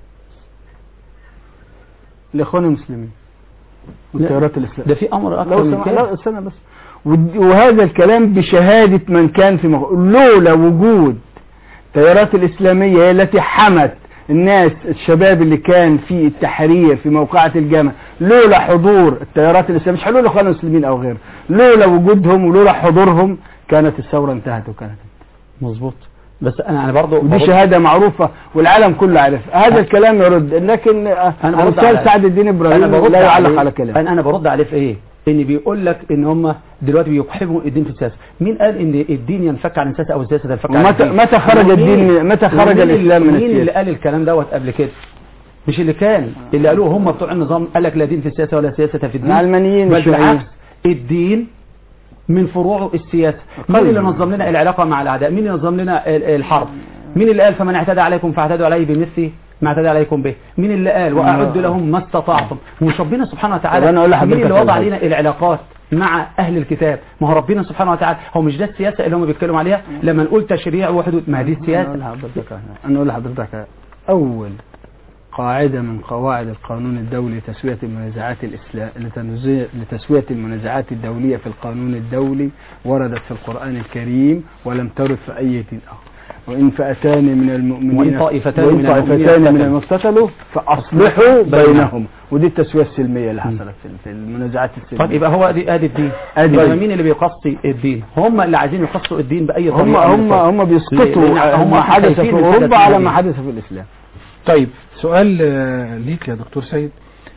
الاخوان المسلمين والتيارات الاسلاميه ده في امر اكتر لو من سمح كده لا استنى بس ود- وهذا الكلام بشهادة من كان في مخ... لولا وجود التيارات الإسلامية هي التي حمت الناس الشباب اللي كان في التحرير في موقعة الجامع لولا حضور التيارات الإسلامية مش هنقول اخوان المسلمين او غيره لولا وجودهم ولولا حضورهم كانت الثورة انتهت وكانت مظبوط بس انا انا برضه ودي شهادة معروفة والعالم كله عارف هذا الكلام يرد لكن أنا برد أمثال على- سعد الدين انا إبراهيم برد لا يعلق عليه- على كلام انا انا برد عليه في ايه ان بيقول لك ان هم دلوقتي بيقحموا الدين في السياسه مين قال ان الدين ينفك عن السياسه او السياسه تنفك عن ومتى الدين متى خرج ومين- الدين من- متى خرج ومين اللي- الإسلام من مين اللي السياسة قال الكلام دوت قبل كده مش اللي كان اللي قالوه هم بتوع النظام قال لك لا دين في السياسه ولا سياسه في الدين العلمانيين بل والشيوعيين. بالعكس الدين من فروعه السياسه مين اللي نظم لنا العلاقه مع الاعداء مين اللي نظم لنا ال- الحرب مين اللي قال فمن اعتدى عليكم فاعتدوا عليه بمثل ما اعتدى عليكم به مين اللي قال واعدوا لهم ما استطعتم مش ربنا سبحانه طب وتعالى أنا أقول لحضرتك مين اللي وضع حاجة. لنا العلاقات مع اهل الكتاب ما هو ربنا سبحانه وتعالى هو مش ده السياسه اللي هم بيتكلموا عليها لما نقول تشريع وحدود ما دي أنا السياسه أقول لحضرتك أنا أقول لحضرتك أول قاعدة من قواعد القانون الدولي لتسوية المنازعات الإسلام لتنزي- لتسوية المنازعات الدولية في القانون الدولي وردت في القرآن الكريم ولم ترد في أي دين آخر وإن فئتان من المؤمنين وإن طائفتان وإن من المؤمنين طائفتان من اقتتلوا. المقتتلوا فأصلحوا بينهم ودي التسوية السلمية اللي حصلت في- في المنازعات السلمية طب يبقى هو دي ادي الدين أدي يبقى الدين. مين اللي بيقصي الدين هم اللي عايزين يقصوا الدين باي طريقه هم من هم الطرق. هم بيسقطوا لأن هم حدث خايفين في من أوروبا حدث على الدين. ما حدث في الإسلام طيب سؤال آه، ليك يا دكتور سيد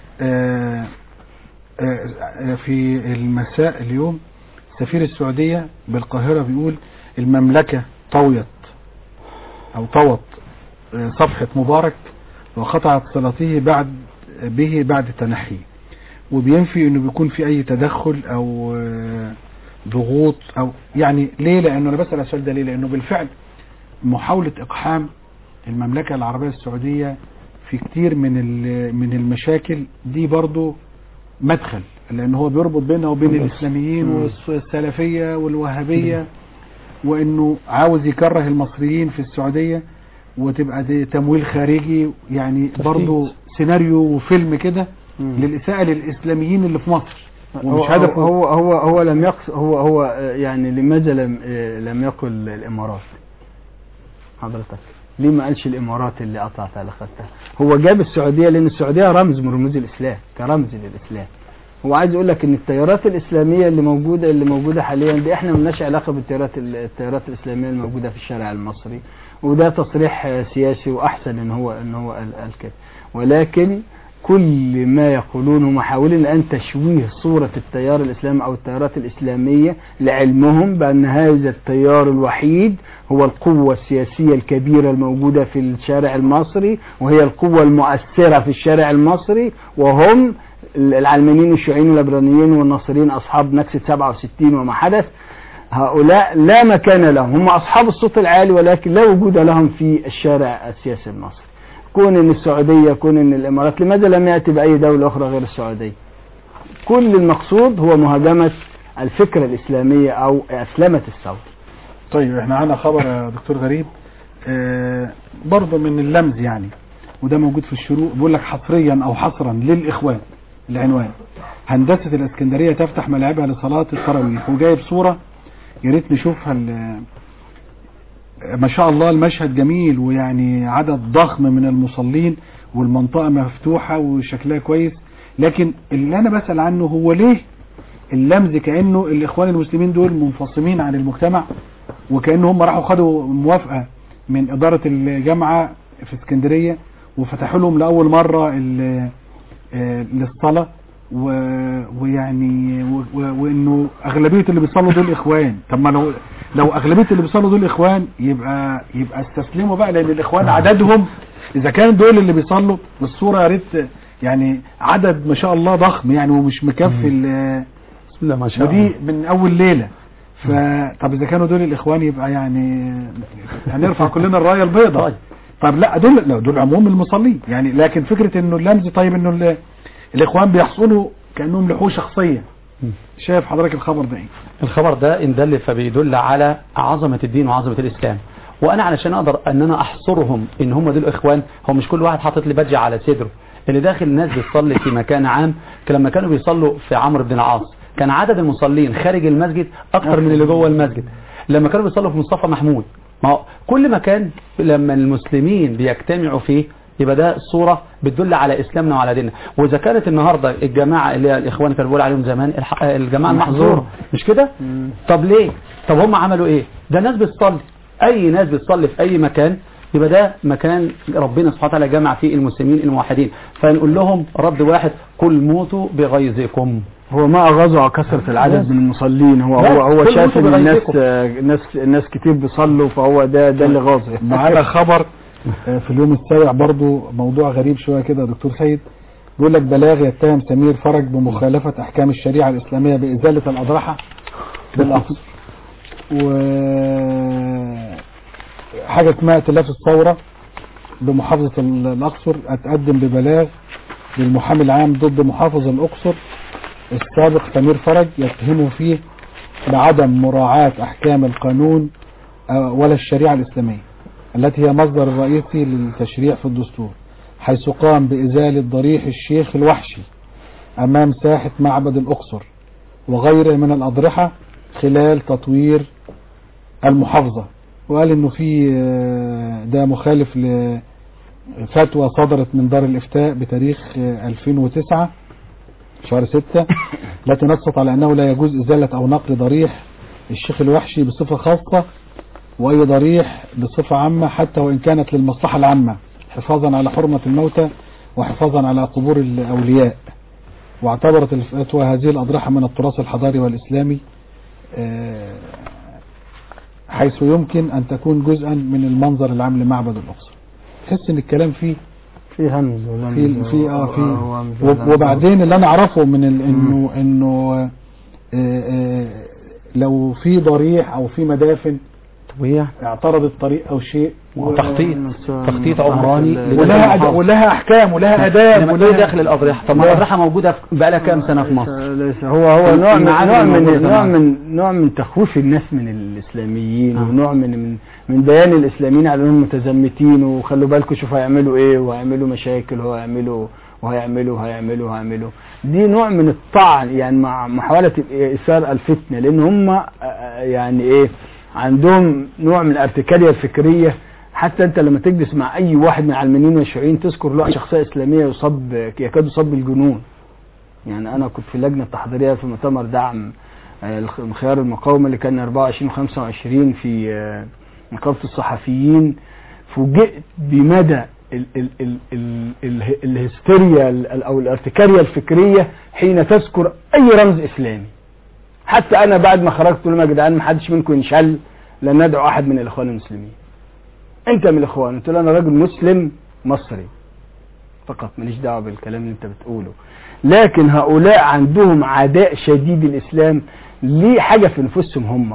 آه، آه، آه، في المساء اليوم سفير السعودية بالقاهرة بيقول المملكة طويت أو طوت آه، صفحة مبارك وقطعت صلته بعد به بعد تنحيه وبينفي انه بيكون في اي تدخل او آه، ضغوط او يعني ليه لانه انا بسأل السؤال ده ليه لانه بالفعل محاولة اقحام المملكة العربية السعودية في كتير من ال- من المشاكل دي برضو مدخل لان هو بيربط بيننا وبين الاسلاميين والسلفيه والوهابيه وانه عاوز يكره المصريين في السعوديه وتبقى دي تمويل خارجي يعني برضه سيناريو وفيلم كده للاساءه للاسلاميين اللي في مصر هو ومش هدفه هو هو هو لم يقص هو هو آه، يعني لماذا لم آه، لم يقل الامارات حضرتك ليه ما قالش الامارات اللي قطعت علاقتها هو جاب السعوديه لان السعوديه رمز من رموز الاسلام كرمز للاسلام هو عايز يقول لك ان التيارات الاسلاميه اللي موجوده اللي موجوده حاليا دي احنا ملناش علاقه بالتيارات التيارات الاسلاميه الموجوده في الشارع المصري وده تصريح آه، سياسي واحسن ان هو ان هو قال قال كده ولكن كل ما يقولونه محاولين الآن تشويه صورة التيار الإسلامي أو التيارات الإسلامية لعلمهم بأن هذا التيار الوحيد هو القوة السياسية الكبيرة الموجودة في الشارع المصري وهي القوة المؤثرة في الشارع المصري وهم العلمانيين والشيوعيين والليبراليين والناصريين أصحاب نكسة 67 وما حدث هؤلاء لا مكان لهم هم أصحاب الصوت العالي ولكن لا وجود لهم في الشارع السياسي المصري كون ان السعودية كون ان الامارات لماذا لم يأتي بأي دولة اخرى غير السعودية كل المقصود هو مهاجمة الفكرة الاسلامية او اسلمة الثورة طيب احنا عندنا خبر يا دكتور غريب آه برضه من اللمز يعني وده موجود في الشروق بيقول لك حصريا او حصرا للاخوان العنوان هندسة الاسكندرية تفتح ملاعبها لصلاة التراويح وجايب صورة يا ريت نشوفها ال- ما شاء الله المشهد جميل ويعني عدد ضخم من المصلين والمنطقة مفتوحة وشكلها كويس لكن اللي انا بسأل عنه هو ليه اللمز كأنه الاخوان المسلمين دول منفصمين عن المجتمع وكأنه هم راحوا خدوا موافقة من إدارة الجامعة في اسكندرية وفتحوا لهم لأول مرة ال- آه، للصلاة و- ويعني و- و- وانه اغلبيه اللي بيصلوا دول اخوان طب ما لو لو اغلبيه اللي بيصلوا دول اخوان يبقى يبقى استسلموا بقى لان الاخوان عددهم اذا كان دول اللي بيصلوا بالصوره يا ريت يعني عدد ما شاء الله ضخم يعني ومش مكفي ال- بسم الله ما شاء الله ودي من اول ليله فطب اذا كانوا دول الاخوان يبقى يعني هنرفع كلنا الرايه البيضاء طيب. طب لا دول لا دول عموم المصلين يعني لكن فكره انه اللمز طيب انه ال- الاخوان بيحصلوا كانهم لحوه شخصيه شايف حضرتك الخبر ده ايه الخبر ده ان دل فبيدل على عظمة الدين وعظمة الإسلام وأنا علشان أقدر أن أنا أحصرهم إن هم دول إخوان هو مش كل واحد حاطط لي بادج على صدره اللي داخل الناس بتصلي في مكان عام لما كانوا بيصلوا في عمرو بن العاص كان عدد المصلين خارج المسجد أكثر من اللي جوه المسجد لما كانوا بيصلوا في مصطفى محمود ما هو كل مكان لما المسلمين بيجتمعوا فيه يبقى ده صورة بتدل على إسلامنا وعلى ديننا وإذا كانت النهاردة الجماعة اللي هي الإخوان كانوا بيقولوا عليهم زمان الح- الجماعة المحظورة مش كده طب ليه طب هم عملوا إيه ده ناس بتصلي أي ناس بتصلي في أي مكان يبقى ده مكان ربنا سبحانه وتعالى جمع فيه المسلمين الموحدين فنقول لهم رد واحد قل موتوا بغيظكم هو ما أغاظه كثرة العدد بس. من المصلين هو بس. هو هو كل شاف موتوا ان الناس بغيظكم. آه، ناس ناس كتير بيصلوا فهو ده ده اللي غاظه معانا خبر آه، في اليوم السابع برضو موضوع غريب شويه كده يا دكتور سيد بيقول لك بلاغ يتهم سمير فرج بمخالفه احكام الشريعه الاسلاميه بازاله الاضرحه بالاقصى و حاجه اسمها ائتلاف الثوره بمحافظه ال- الاقصر اتقدم ببلاغ للمحامي العام ضد محافظ الاقصر السابق سمير فرج يتهمه فيه بعدم مراعاة احكام القانون آه، ولا الشريعة الاسلامية التي هي مصدر الرئيسي للتشريع في الدستور حيث قام بإزالة ضريح الشيخ الوحشي أمام ساحة معبد الأقصر وغيره من الأضرحة خلال تطوير المحافظة وقال إنه في آه، ده مخالف لفتوى صدرت من دار الإفتاء بتاريخ آه، 2009 شهر 6 التي نصت على أنه لا يجوز إزالة أو نقل ضريح الشيخ الوحشي بصفة خاصة وأي ضريح بصفة عامة حتى وإن كانت للمصلحة العامة حفاظا على حرمة الموتى وحفاظا على قبور الأولياء واعتبرت الفتوى هذه الأضرحة من التراث الحضاري والإسلامي آه، حيث يمكن أن تكون جزءا من المنظر العام لمعبد الأقصر تحس إن الكلام فيه في همز ولمز في في اه في وهمز وب- وبعدين اللي انا اعرفه من ال- انه انه آه، آه، لو في ضريح او في مدافن طبيعي اعترض الطريق او شيء تخطيط تخطيط عمراني ولها أد... ولها احكام ولها اداب لما تقول داخل الاضرحه طب ما الاضرحه موجوده بقى لها كام سنه في مصر ليس هو هو نوع من المعادن نوع من الموجودة نوع معانا. من نوع من تخويف الناس من الاسلاميين آه. ونوع من من من بيان الاسلاميين على انهم متزمتين وخلوا بالكم شوفوا هيعملوا ايه وهيعملوا مشاكل وهيعملوا وهيعملوا وهيعملوا وهيعملوا دي نوع من الطعن يعني مع محاولة إثار الفتنة لأن هم آه، يعني إيه عندهم نوع من الارتكالية الفكرية حتى أنت لما تجلس مع أي واحد من العلمانيين والشيوعيين تذكر له شخصية إسلامية يصاب يكاد يصاب بالجنون يعني أنا كنت في اللجنة التحضيرية في مؤتمر دعم آه، الخ- خيار المقاومة اللي كان 24 و 25 في آه، نقابة الصحفيين فوجئت بمدى ال ال ال ال ال الهستيريا ال- او الارتكارية الفكرية حين تذكر اي رمز اسلامي حتى انا بعد ما خرجت قلت لهم يا جدعان ما حدش منكم ينشل لن ندعو احد من الاخوان المسلمين انت من الاخوان قلت له انا راجل مسلم مصري فقط ماليش دعوه بالكلام اللي انت بتقوله لكن هؤلاء عندهم عداء شديد الاسلام ليه حاجه في نفوسهم هم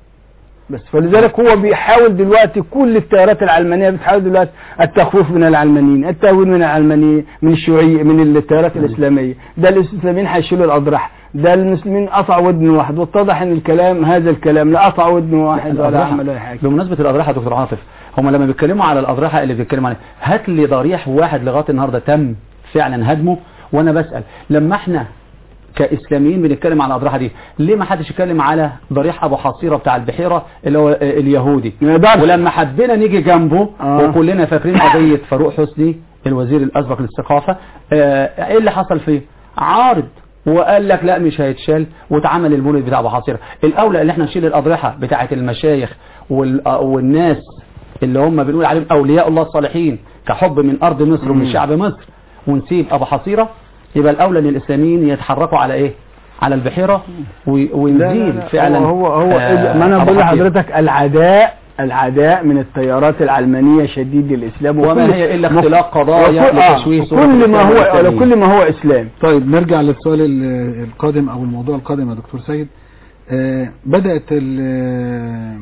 بس فلذلك هو بيحاول دلوقتي كل التيارات العلمانيه بتحاول دلوقتي التخويف من العلمانيين التهوين من العلمانيين من الشيوعيه من التيارات الاسلاميه ده الاسلاميين هيشيلوا الاضرحه ده المسلمين قطع ودن واحد واتضح ان الكلام هذا الكلام لا قطع ودن واحد ولا الأضرحة. عمل ولا حاجه بمناسبة الأضرحة يا دكتور عاطف هم لما بيتكلموا على الأضرحة اللي بيتكلموا عليها هات لي ضريح واحد لغاية النهاردة تم فعلا هدمه وأنا بسأل لما احنا كإسلاميين بنتكلم على الأضرحة دي ليه ما حدش يتكلم على ضريح أبو حصيرة بتاع البحيرة اللي هو آه، اليهودي ما يقدرش. ولما حبينا نيجي جنبه آه. وكلنا فاكرين قضية فاروق حسني الوزير الأسبق للثقافة آه، ايه اللي حصل فيه عارض وقال لك لا مش هيتشال واتعمل المولد بتاع ابو حصيره الاولى اللي احنا نشيل الاضرحه بتاعه المشايخ وال- آه، والناس اللي هم بنقول عليهم اولياء الله الصالحين كحب من ارض مصر ومن شعب مصر ونسيب ابو حصيره يبقى الاولى ان الاسلاميين يتحركوا على ايه على البحيره و- لا، لا، ونزيل لا. فعلا هو هو, هو آه، ما انا أبو بقول حصيرة. لحضرتك العداء العداء من التيارات العلمانيه شديد الاسلام وما وكل- هي إلا مك- اختلاق قضايا وكل- آه، لتشويه صورة كل ما الإسلام هو والإسلاميين. كل ما هو اسلام طيب نرجع للسؤال ال- القادم او الموضوع القادم يا دكتور سيد آه، بدأت ال-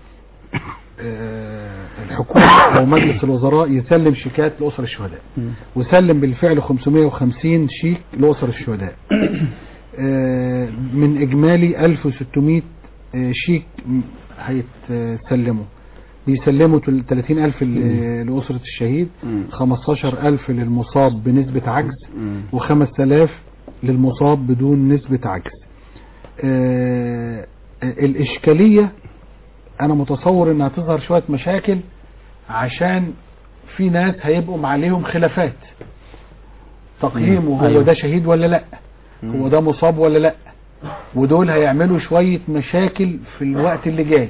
آه، الحكومة او مجلس الوزراء يسلم شيكات لأسر الشهداء وسلم بالفعل 550 شيك لأسر الشهداء آه، من اجمالي 1600 آه، شيك م- هيتسلموا بيسلموا تل- 30000 ل- لأسرة الشهيد 15000 للمصاب بنسبة عجز و5000 للمصاب بدون نسبة عجز آه، الإشكالية أنا متصور إنها تظهر شوية مشاكل عشان في ناس هيبقوا عليهم خلافات تقييمه هو أيوة. ده شهيد ولا لا هو ده مصاب ولا لا ودول هيعملوا شوية مشاكل في الوقت اللي جاي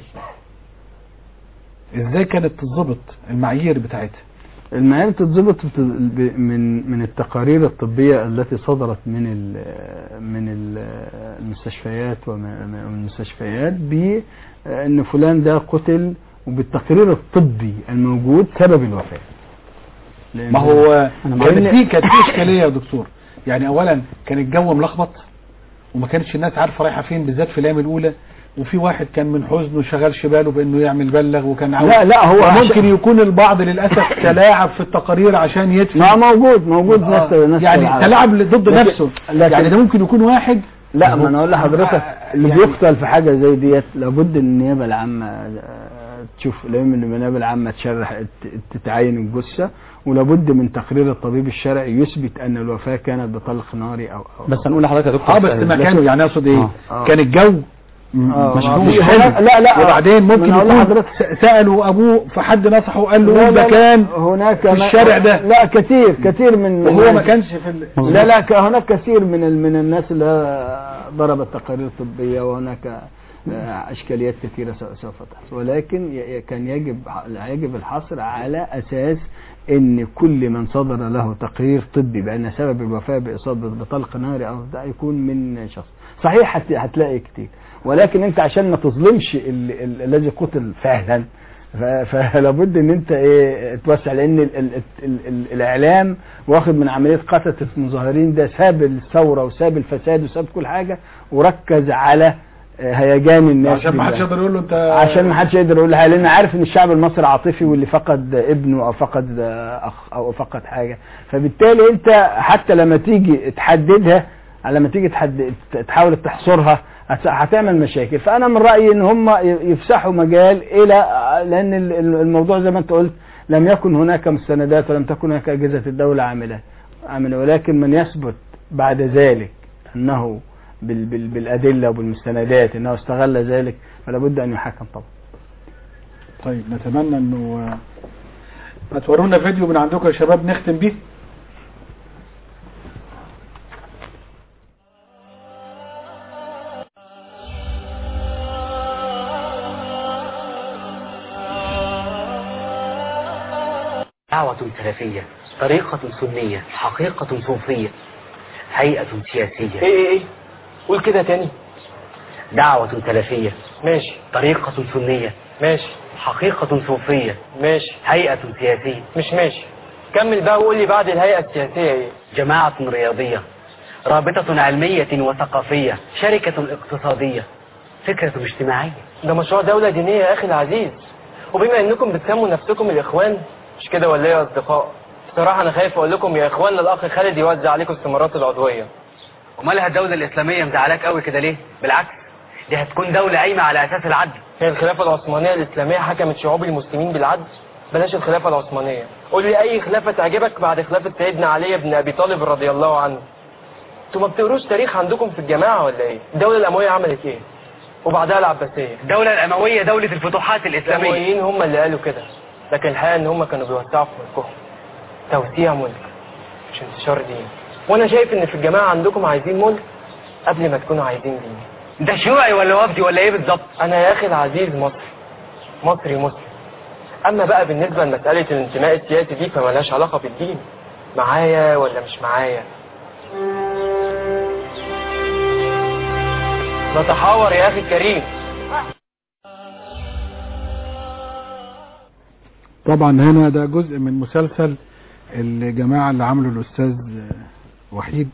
ازاي كانت تظبط المعايير بتاعتها المعايير تتظبط بت- ب- من من التقارير الطبيه التي صدرت من ال من ال المستشفيات ومن من المستشفيات بان فلان ده قتل وبالتقرير الطبي الموجود سبب الوفاه لأن- ما هو أنا كانت معاك. في كانت في اشكاليه يا دكتور يعني اولا كان الجو ملخبط وما كانتش الناس عارفه رايحه فين بالذات في الايام الاولى وفي واحد كان من حزنه شغلش باله بانه يعمل بلغ وكان عاوز لا لا هو ممكن عشان- يكون البعض للاسف تلاعب في التقارير عشان يدفع ما موجود موجود ناس آه، ناس يعني تلعب. تلاعب ضد لكن- نفسه لكن- يعني ده ممكن يكون واحد لا ما انا اقول لحضرتك اللي يعني- بيقتل في حاجه زي ديت لابد ان النيابه العامه آه، تشوف لازم ان النيابه العامه تشرح ت- تتعين الجثه ولابد من تقرير الطبيب الشرعي يثبت ان الوفاه كانت بطلق ناري او, أو بس هنقول لحضرتك يا دكتور اه بس ما كان يعني اقصد ايه آه. آه. كان الجو آه، مش آه، هو في مش هناك- حلو لا لا وبعدين ما ممكن أنا أقول يكون لحضرتك- س- سالوا ابوه فحد نصحه وقال له لا قول لا ده لا، كان هناك في ما- الشارع ده. لا كثير كثير من وهو ما كانش في ال... لا لا ك- هناك كثير من ال- من الناس اللي ضربت تقارير طبية وهناك آه، اشكاليات كثيره سو- سوف تحصل ولكن ي- ي- كان يجب يجب الحصر على اساس ان كل من صدر له تقرير طبي بان سبب الوفاه باصابه بطلق ناري او ده يكون من شخص صحيح هت- هتلاقي كتير ولكن انت عشان ما تظلمش ال- ال- الذي قتل فعلا ف- فلابد ان انت ايه توسع لان ال ال ال ال الاعلام واخد من عمليه قتله المظاهرين ده ساب الثوره وساب الفساد وساب كل حاجه وركز على آه، هيجان الناس عشان ما حدش بالله. يقدر يقول له انت عشان ما حدش يقدر يقول لها لان عارف ان الشعب المصري عاطفي واللي فقد ابنه او فقد اخ او فقد حاجه فبالتالي انت حتى لما تيجي تحددها لما تيجي تحدد تحاول تحصرها هت- هتعمل مشاكل فانا من رايي ان هم يفسحوا مجال الى لان ال- ال- الموضوع زي ما انت قلت لم يكن هناك مستندات ولم تكن هناك اجهزه الدوله عامله عامله ولكن من يثبت بعد ذلك انه بال بال بالادله وبالمستندات انه استغل ذلك فلا بد ان يحاكم طبعا طيب نتمنى انه آه، هتورونا فيديو من عندكم يا شباب نختم بيه دعوة سلفية طريقة سنية حقيقة صوفية هيئة سياسية ايه ايه ايه قول كده تاني دعوة سلفية ماشي طريقة سنية ماشي حقيقة صوفية ماشي هيئة سياسية مش ماشي كمل بقى وقول لي بعد الهيئة السياسية ايه جماعة رياضية رابطة علمية وثقافية شركة اقتصادية فكرة اجتماعية ده مشروع دولة دينية يا اخي العزيز وبما انكم بتسموا نفسكم الاخوان مش كده ولا ايه يا اصدقاء بصراحة انا خايف اقول لكم يا اخواننا الاخ خالد يوزع عليكم الثمرات العضوية ومالها الدولة الإسلامية مزعلاك قوي كده ليه؟ بالعكس دي هتكون دولة قايمة على أساس العدل هي الخلافة العثمانية الإسلامية حكمت شعوب المسلمين بالعدل بلاش الخلافة العثمانية قول لي أي خلافة تعجبك بعد خلافة سيدنا علي بن أبي طالب رضي الله عنه انتوا ما بتقروش تاريخ عندكم في الجماعة ولا إيه؟ الدولة الأموية عملت إيه؟ وبعدها العباسية الدولة الأموية دولة الفتوحات الإسلامية الأمويين هم اللي قالوا كده لكن الحقيقة إن هم كانوا بيوسعوا في ملكهم توسيع ملك مش انتشار دين وأنا شايف إن في الجماعة عندكم عايزين ملك قبل ما تكونوا عايزين دين ده شيوعي ولا وفدي ولا إيه بالظبط؟ انا يا اخي العزيز مصري مصري مسلم اما بقى بالنسبة لمسألة الانتماء السياسي دي فملهاش علاقة بالدين معايا ولا مش معايا نتحاور يا اخي الكريم طبعا هنا ده جزء من مسلسل الجماعة اللي عمله الأستاذ وحيد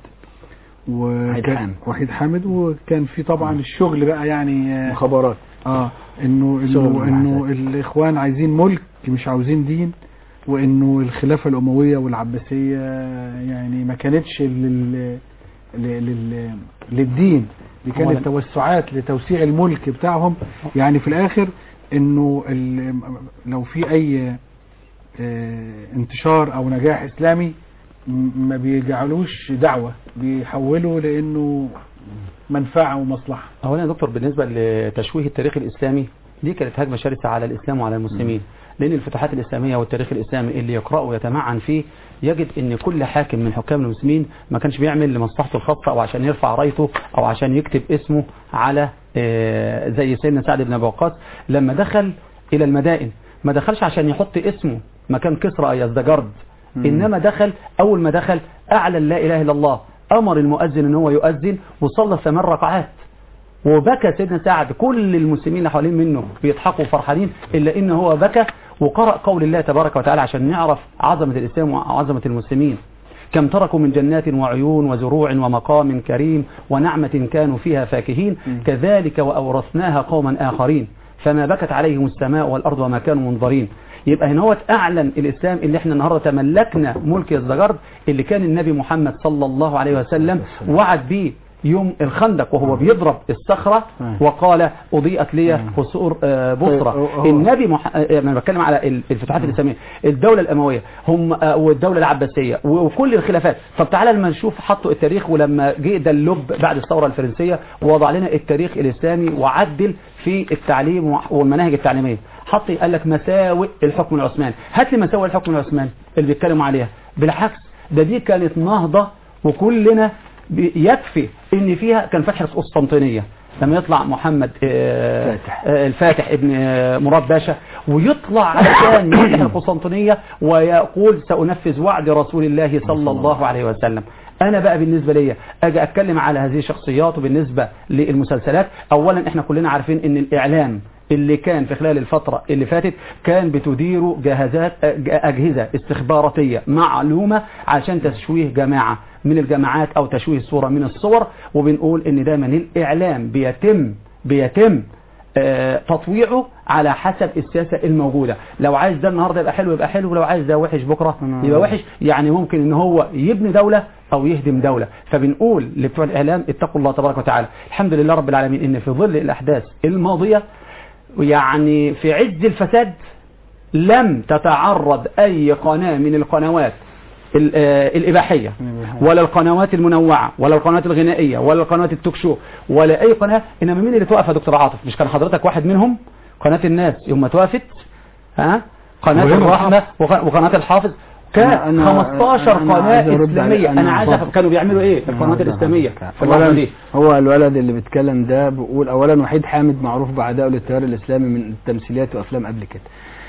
وحيد وكان حامد. وحيد حامد وكان في طبعا الشغل بقى يعني آه، مخابرات اه انه شغل انه انه المحاسن. الاخوان عايزين ملك مش عاوزين دين وانه الخلافه الامويه والعباسيه يعني ما كانتش لل لل- لل- للدين دي أولاً. كانت توسعات لتوسيع الملك بتاعهم يعني في الاخر انه ال- لو في اي آه، انتشار او نجاح اسلامي م- ما بيجعلوش دعوه بيحولوا لانه منفعه ومصلحه اولا يا دكتور بالنسبه لتشويه التاريخ الاسلامي دي كانت هجمه شرسه على الاسلام وعلى المسلمين لان الفتوحات الاسلاميه والتاريخ الاسلامي اللي يقراه ويتمعن فيه يجد ان كل حاكم من حكام المسلمين ما كانش بيعمل لمصلحته الخاصه او عشان يرفع رايته او عشان يكتب اسمه على آه، زي سيدنا سعد بن ابي وقاص لما دخل الى المدائن ما دخلش عشان يحط اسمه مكان كسرى أو يزدجرد انما دخل اول ما دخل اعلن لا اله الا الله امر المؤذن ان هو يؤذن وصلى ثمان ركعات وبكى سيدنا سعد كل المسلمين اللي حوالين منه بيضحكوا فرحانين الا ان هو بكى وقرأ قول الله تبارك وتعالى عشان نعرف عظمة الاسلام وعظمة المسلمين كم تركوا من جنات وعيون وزروع ومقام كريم ونعمة كانوا فيها فاكهين كذلك وأورثناها قوما آخرين فما بكت عليهم السماء والأرض وما كانوا منظرين يبقى هنا هو أعلن الإسلام اللي احنا النهاردة تملكنا ملك يزدجرد اللي كان النبي محمد صلى الله عليه وسلم وعد به يوم الخندق وهو بيضرب الصخرة وقال أضيئت لي قصور آه، بصرة هو- النبي مح... آه، انا بتكلم على ال- الفتوحات الإسلامية الدولة الأموية هم آه، والدولة العباسية و- وكل الخلافات طب تعالى لما نشوف حطوا التاريخ ولما جه ده اللب بعد الثورة الفرنسية ووضع لنا التاريخ الإسلامي وعدل في التعليم وح- والمناهج التعليمية حط قال لك مساوئ الحكم العثماني هات لي مساوئ الحكم العثماني اللي بيتكلموا عليها بالعكس ده دي كانت نهضة وكلنا بي- يكفي ان فيها كان فتح القسطنطينية لما يطلع محمد آه، فاتح. آه، الفاتح ابن آه، مراد باشا ويطلع علشان يفتح القسطنطينية ويقول سأنفذ وعد رسول الله صلى الله عليه وسلم انا بقى بالنسبة لي اجي اتكلم على هذه الشخصيات وبالنسبة للمسلسلات اولا احنا كلنا عارفين ان الاعلام اللي كان في خلال الفترة اللي فاتت كان بتدير جهازات أج- أجهزة استخباراتية معلومة عشان تشويه جماعة من الجماعات أو تشويه صورة من الصور وبنقول إن دايما الإعلام بيتم بيتم آه، تطويعه على حسب السياسة الموجودة لو عايز ده النهاردة يبقى حلو يبقى حلو ولو عايز ده وحش بكرة أنا- يبقى وحش يعني ممكن ان هو يبني دولة او يهدم دولة فبنقول لبتوع الاعلام اتقوا الله تبارك وتعالى الحمد لله رب العالمين ان في ظل الاحداث الماضية يعني في عز الفساد لم تتعرض اي قناة من القنوات ال- آه، الإباحية ولا القنوات المنوعة ولا القنوات الغنائية ولا القنوات التوك شو ولا أي قناة إنما مين اللي توقف يا دكتور عاطف مش كان حضرتك واحد منهم قناة الناس يوم ما توقفت ها قناة وهنا الرحمة وق- وقناة الحافظ كان أنا- 15 أنا قناة عايز أرد على- إسلامية أنا أنا عايز عارف. أفهم كانوا بيعملوا إيه القنوات الإسلامية في اللحظة اولا دي هو الولد اللي بيتكلم ده بيقول اولا وحيد حامد معروف بعدائه للتيار الاسلامي من التمثيليات وافلام قبل كده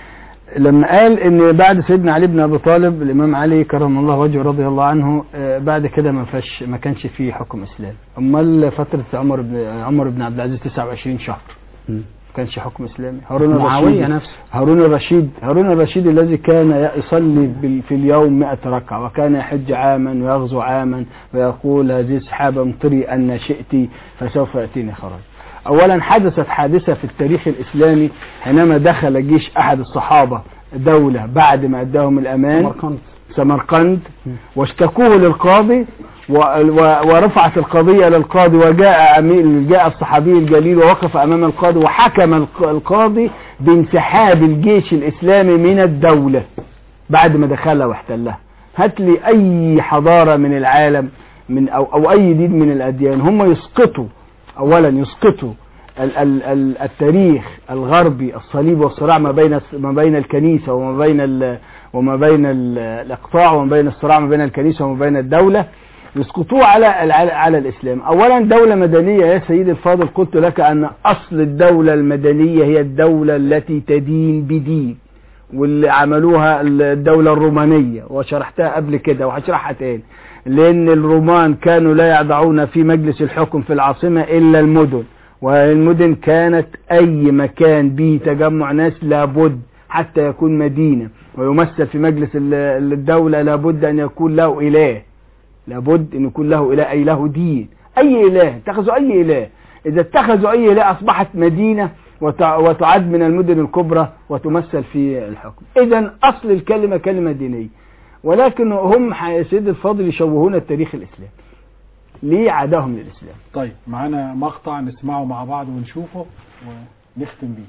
لما قال ان بعد سيدنا علي بن ابي طالب الامام علي كرم الله وجهه رضي الله عنه آه، بعد كده ما فيش ما كانش فيه حكم اسلامي امال فتره عمر بن عمر بن عبد العزيز 29 شهر مم. ما كانش حكم اسلامي هارون معاوية الرشيد نفسه هارون الرشيد هارون الرشيد الذي كان يصلي بال- في اليوم مئة ركعة وكان يحج عاما ويغزو عاما ويقول هذه السحابة امطري أن شئت فسوف يأتيني خراج أولا حدثت حادثة في التاريخ الإسلامي حينما دخل جيش أحد الصحابة دولة بعد ما أداهم الأمان سمرقند سمرقند واشتكوه للقاضي و- و- ورفعت القضية للقاضي وجاء أمير جاء الصحابي الجليل ووقف أمام القاضي وحكم الق- القاضي بانسحاب الجيش الإسلامي من الدولة بعد ما دخلها واحتلها هات لي أي حضارة من العالم من أو, أو أي دين من الأديان هم يسقطوا أولا يسقطوا ال ال ال التاريخ الغربي الصليب والصراع ما بين الس- ما بين الكنيسة وما بين ال وما بين ال الإقطاع وما بين الصراع ما بين الكنيسة وما بين الدولة يسقطوه على الع- على الإسلام أولا دولة مدنية يا سيدي الفاضل قلت لك أن أصل الدولة المدنية هي الدولة التي تدين بدين واللي عملوها الدولة الرومانية وشرحتها قبل كده وهشرحها تاني لأن الرومان كانوا لا يضعون في مجلس الحكم في العاصمة إلا المدن والمدن كانت أي مكان به تجمع ناس لابد حتى يكون مدينة ويمثل في مجلس ال- الدولة لابد أن يكون له إله لابد أن يكون له إله أي له دين أي إله اتخذوا أي إله إذا اتخذوا أي إله أصبحت مدينة وتع- وتعد من المدن الكبرى وتمثل في الحكم إذا أصل الكلمة كلمة دينية ولكن هم ح- يا سيد الفاضل يشوهون التاريخ الإسلامي ليه عداهم للإسلام طيب معانا مقطع نسمعه مع بعض ونشوفه ونختم بيه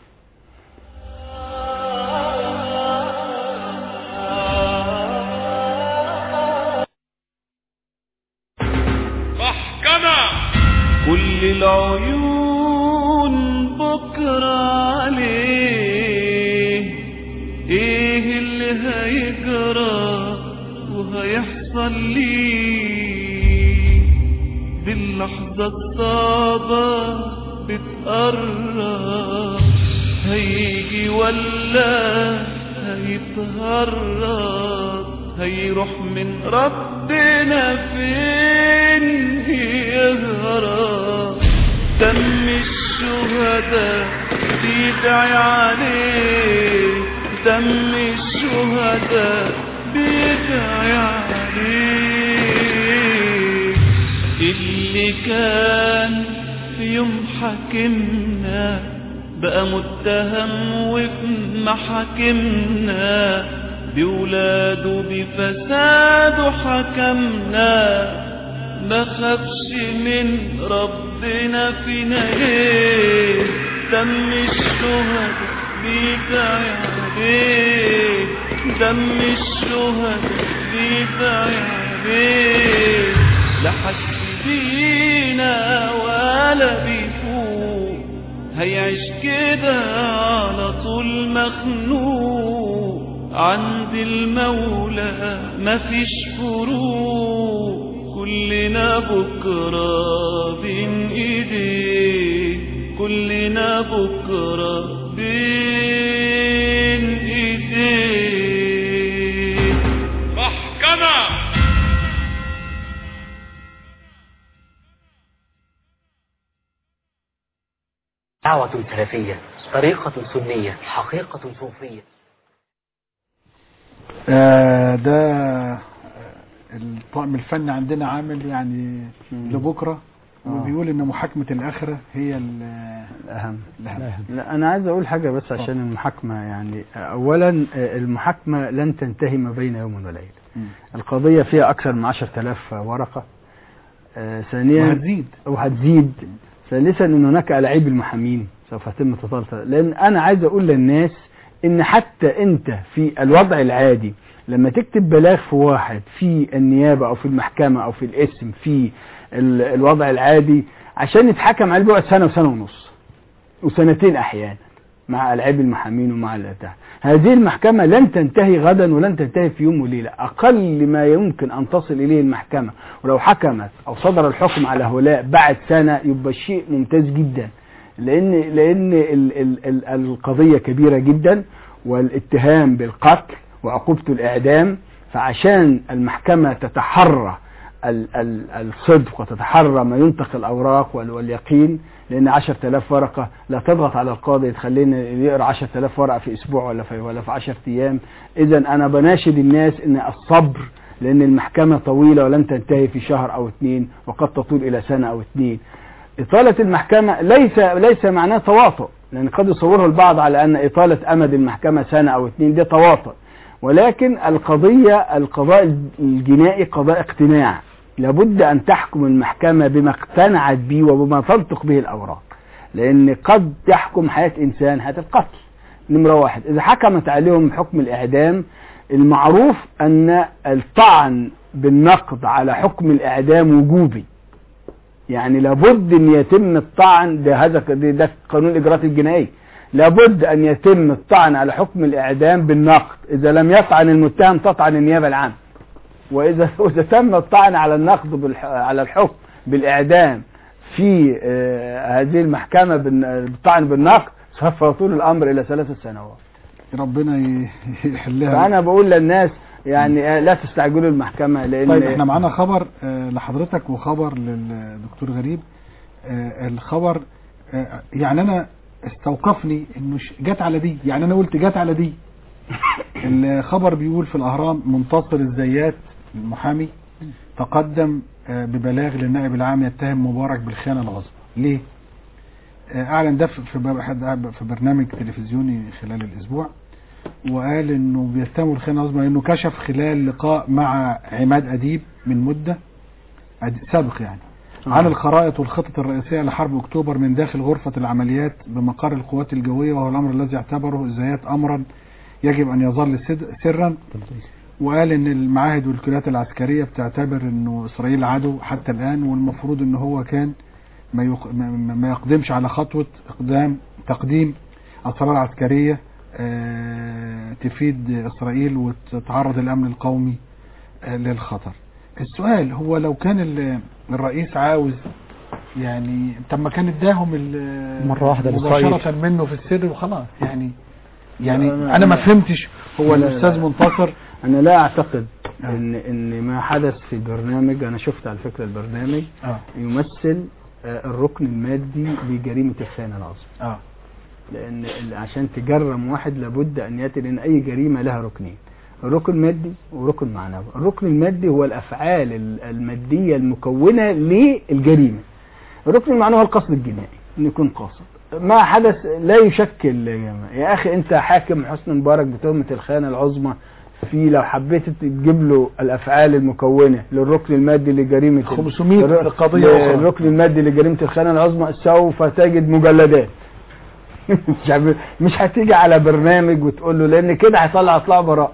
كل العيون بكرة عليه ايه اللي هيجرى وهيحصل ليه دي اللحظة الصعبة بتقرب هيجي ولا هيتهرب هيروح من ربنا فين يهرب دم الشهداء بيدعي عليه دم الشهداء بيدعي عليه اللي كان في يوم حاكمنا بقى متهم وفي محاكمنا بولاده بفساده حكمنا ما خافش من ربنا فينا ايه دم الشهداء بيدعي عليه دم الشهداء بيدعي عليه لا حد فينا ولا بيفوق هيعيش كده على طول مخنوق عند المولى مفيش فروق كلنا بكرة بين ايديه كلنا بكرة بين ايديه محكمة دعوة سلفية طريقة سنية حقيقة صوفية آه ده الطاقم الفني عندنا عامل يعني لبكرة وبيقول ان محاكمة الاخرة هي ال- الأهم الأهم. لا أنا عايز أقول حاجة بس عشان المحاكمة يعني أولا آه، المحاكمة لن تنتهي ما بين يوم وليلة مم. القضية فيها أكثر من 10000 ورقة آه، ثانيا وهتزيد وهتزيد ثالثا ان هناك الاعيب المحامين سوف يتم تطالتها لان انا عايز اقول للناس ان حتى انت في الوضع العادي لما تكتب بلاغ في واحد في النيابه او في المحكمه او في الاسم في ال- الوضع العادي عشان يتحكم عليه بيقعد سنه وسنه ونص وسنتين احيانا مع العيب المحامين ومع الاتاع هذه المحكمة لن تنتهي غدا ولن تنتهي في يوم وليلة أقل ما يمكن أن تصل إليه المحكمة ولو حكمت أو صدر الحكم على هؤلاء بعد سنة يبقى شيء ممتاز جدا لأن لأن ال ال ال القضية كبيرة جدا والاتهام بالقتل وعقوبة الإعدام فعشان المحكمة تتحرى ال- ال- الصدق وتتحرى ما ينطق الأوراق وال- واليقين لأن 10000 ورقة لا تضغط على القاضي تخلينا يقرأ 10000 ورقة في أسبوع ولا في ولا في 10 أيام إذا أنا بناشد الناس إن الصبر لأن المحكمة طويلة ولن تنتهي في شهر أو اثنين وقد تطول إلى سنة أو اثنين إطالة المحكمة ليس ليس معناه تواطؤ لأن قد يصوره البعض على أن إطالة أمد المحكمة سنة أو اثنين ده تواطؤ ولكن القضية القضاء الجنائي قضاء اقتناع لابد أن تحكم المحكمة بما اقتنعت به وبما تنطق به الأوراق لأن قد تحكم حياة إنسان حياة القتل نمرة واحد إذا حكمت عليهم حكم الإعدام المعروف أن الطعن بالنقد على حكم الإعدام وجوبي يعني لابد ان يتم الطعن ده هذا ده ده قانون الاجراءات الجنائيه لابد ان يتم الطعن على حكم الاعدام بالنقد اذا لم يطعن المتهم تطعن النيابه العامه واذا اذا تم الطعن على النقد بالح... على الحكم بالاعدام في آه هذه المحكمه بالن- بالطعن بالنقد سوف يطول الامر الى ثلاث سنوات ربنا ي- يحلها فانا بقول للناس يعني آه، لا تستعجلوا المحكمه لان طيب احنا معانا خبر آه، لحضرتك وخبر للدكتور غريب آه، الخبر آه، يعني انا استوقفني انه ش- جت على دي يعني انا قلت جت على دي الخبر بيقول في الاهرام منتصر الزيات المحامي تقدم آه، ببلاغ للنائب العام يتهم مبارك بالخيانه العظمى ليه آه، اعلن ده في في بر- في برنامج تلفزيوني خلال الاسبوع وقال انه بيتهموا الخيانه العظمى لانه كشف خلال لقاء مع عماد اديب من مده أد- سابق يعني عن الخرائط والخطط الرئيسيه لحرب اكتوبر من داخل غرفه العمليات بمقر القوات الجويه وهو الامر الذي اعتبره الزيات امرا يجب ان يظل سد- سرا وقال ان المعاهد والكليات العسكريه بتعتبر انه اسرائيل عدو حتى الان والمفروض ان هو كان ما يق... ما- ما ما يقدمش على خطوه اقدام تقديم اسرار عسكريه آه، تفيد اسرائيل وتعرض الامن القومي آه، للخطر السؤال هو لو كان ال- الرئيس عاوز يعني طب ما كان اداهم ال- مرة واحدة مباشرة لإسرائيل. منه في السر وخلاص يعني يعني لا، لا، انا ما لا. فهمتش هو لا، لا، الاستاذ لا. منتصر انا لا اعتقد آه. ان ان ما حدث في البرنامج انا شفت على فكره البرنامج اه يمثل آه، الركن المادي لجريمه الخيانه العظمى اه لان ال- عشان تجرم واحد لابد ان ياتي لان اي جريمه لها ركنين ركن مادي وركن معنوي الركن المادي هو الافعال ال- الماديه المكونه للجريمه الركن المعنوي هو القصد الجنائي ان يكون قاصد ما حدث لا يشكل يا جماعة. يا اخي انت حاكم حسني مبارك بتهمه الخيانه العظمى في لو حبيت تجيب له الافعال المكونه للركن المادي لجريمه ال- 500 الر- قضية أخرى. الركن المادي لجريمه الخيانه العظمى سوف تجد مجلدات مش عارف- مش هتيجي على برنامج وتقول له لان كده هيطلع اطلاع براء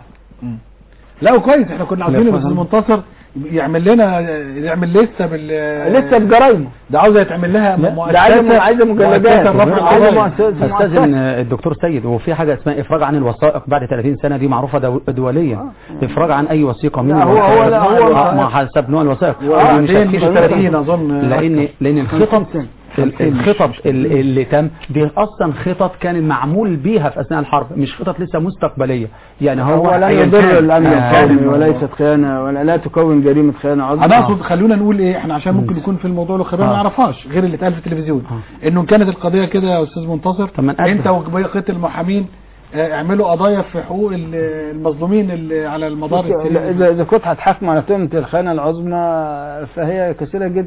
لا كويس احنا كنا عاوزين لا، الاستاذ فهم. منتصر يعمل لنا يعمل لسه بال لسه بجرايمه ده عاوز يتعمل لها ده عايزه عايزه مجلدات مؤسسة رفع عايزه القضايا. مؤسسه استاذن مؤسسة. الدكتور سيد وفي حاجه اسمها افراج عن الوثائق بعد 30 سنه دي معروفه دو- دوليا افراج عن اي وثيقه من لا، هو- هو- لا، هو- آه، ما حسب نوع الوثائق وبعدين مش هتفيد مش الثلاثين. 30 اظن لان لان الخطط 50 سنة. ال- الخطط ال- اللي تم دي اصلا خطط كان معمول بيها في اثناء الحرب مش خطط لسه مستقبليه يعني هو هو لا أيا يضر كان. الامن آه، القومي وليست خيانه ولا لا تكون جريمه خيانه عظمى انا اقصد خلونا نقول ايه احنا عشان ممكن يكون في الموضوع له خبير ما آه. نعرفهاش غير اللي اتقال في التلفزيون انه إن كانت القضيه كده يا استاذ منتصر طب ما نقدم. انت وبقيه المحامين آه، اعملوا قضايا في حقوق ال- المظلومين اللي على المدار لا، السنين اذا اذا كنت هتحاكم على تهمه الخيانه العظمى فهي كثيره جدا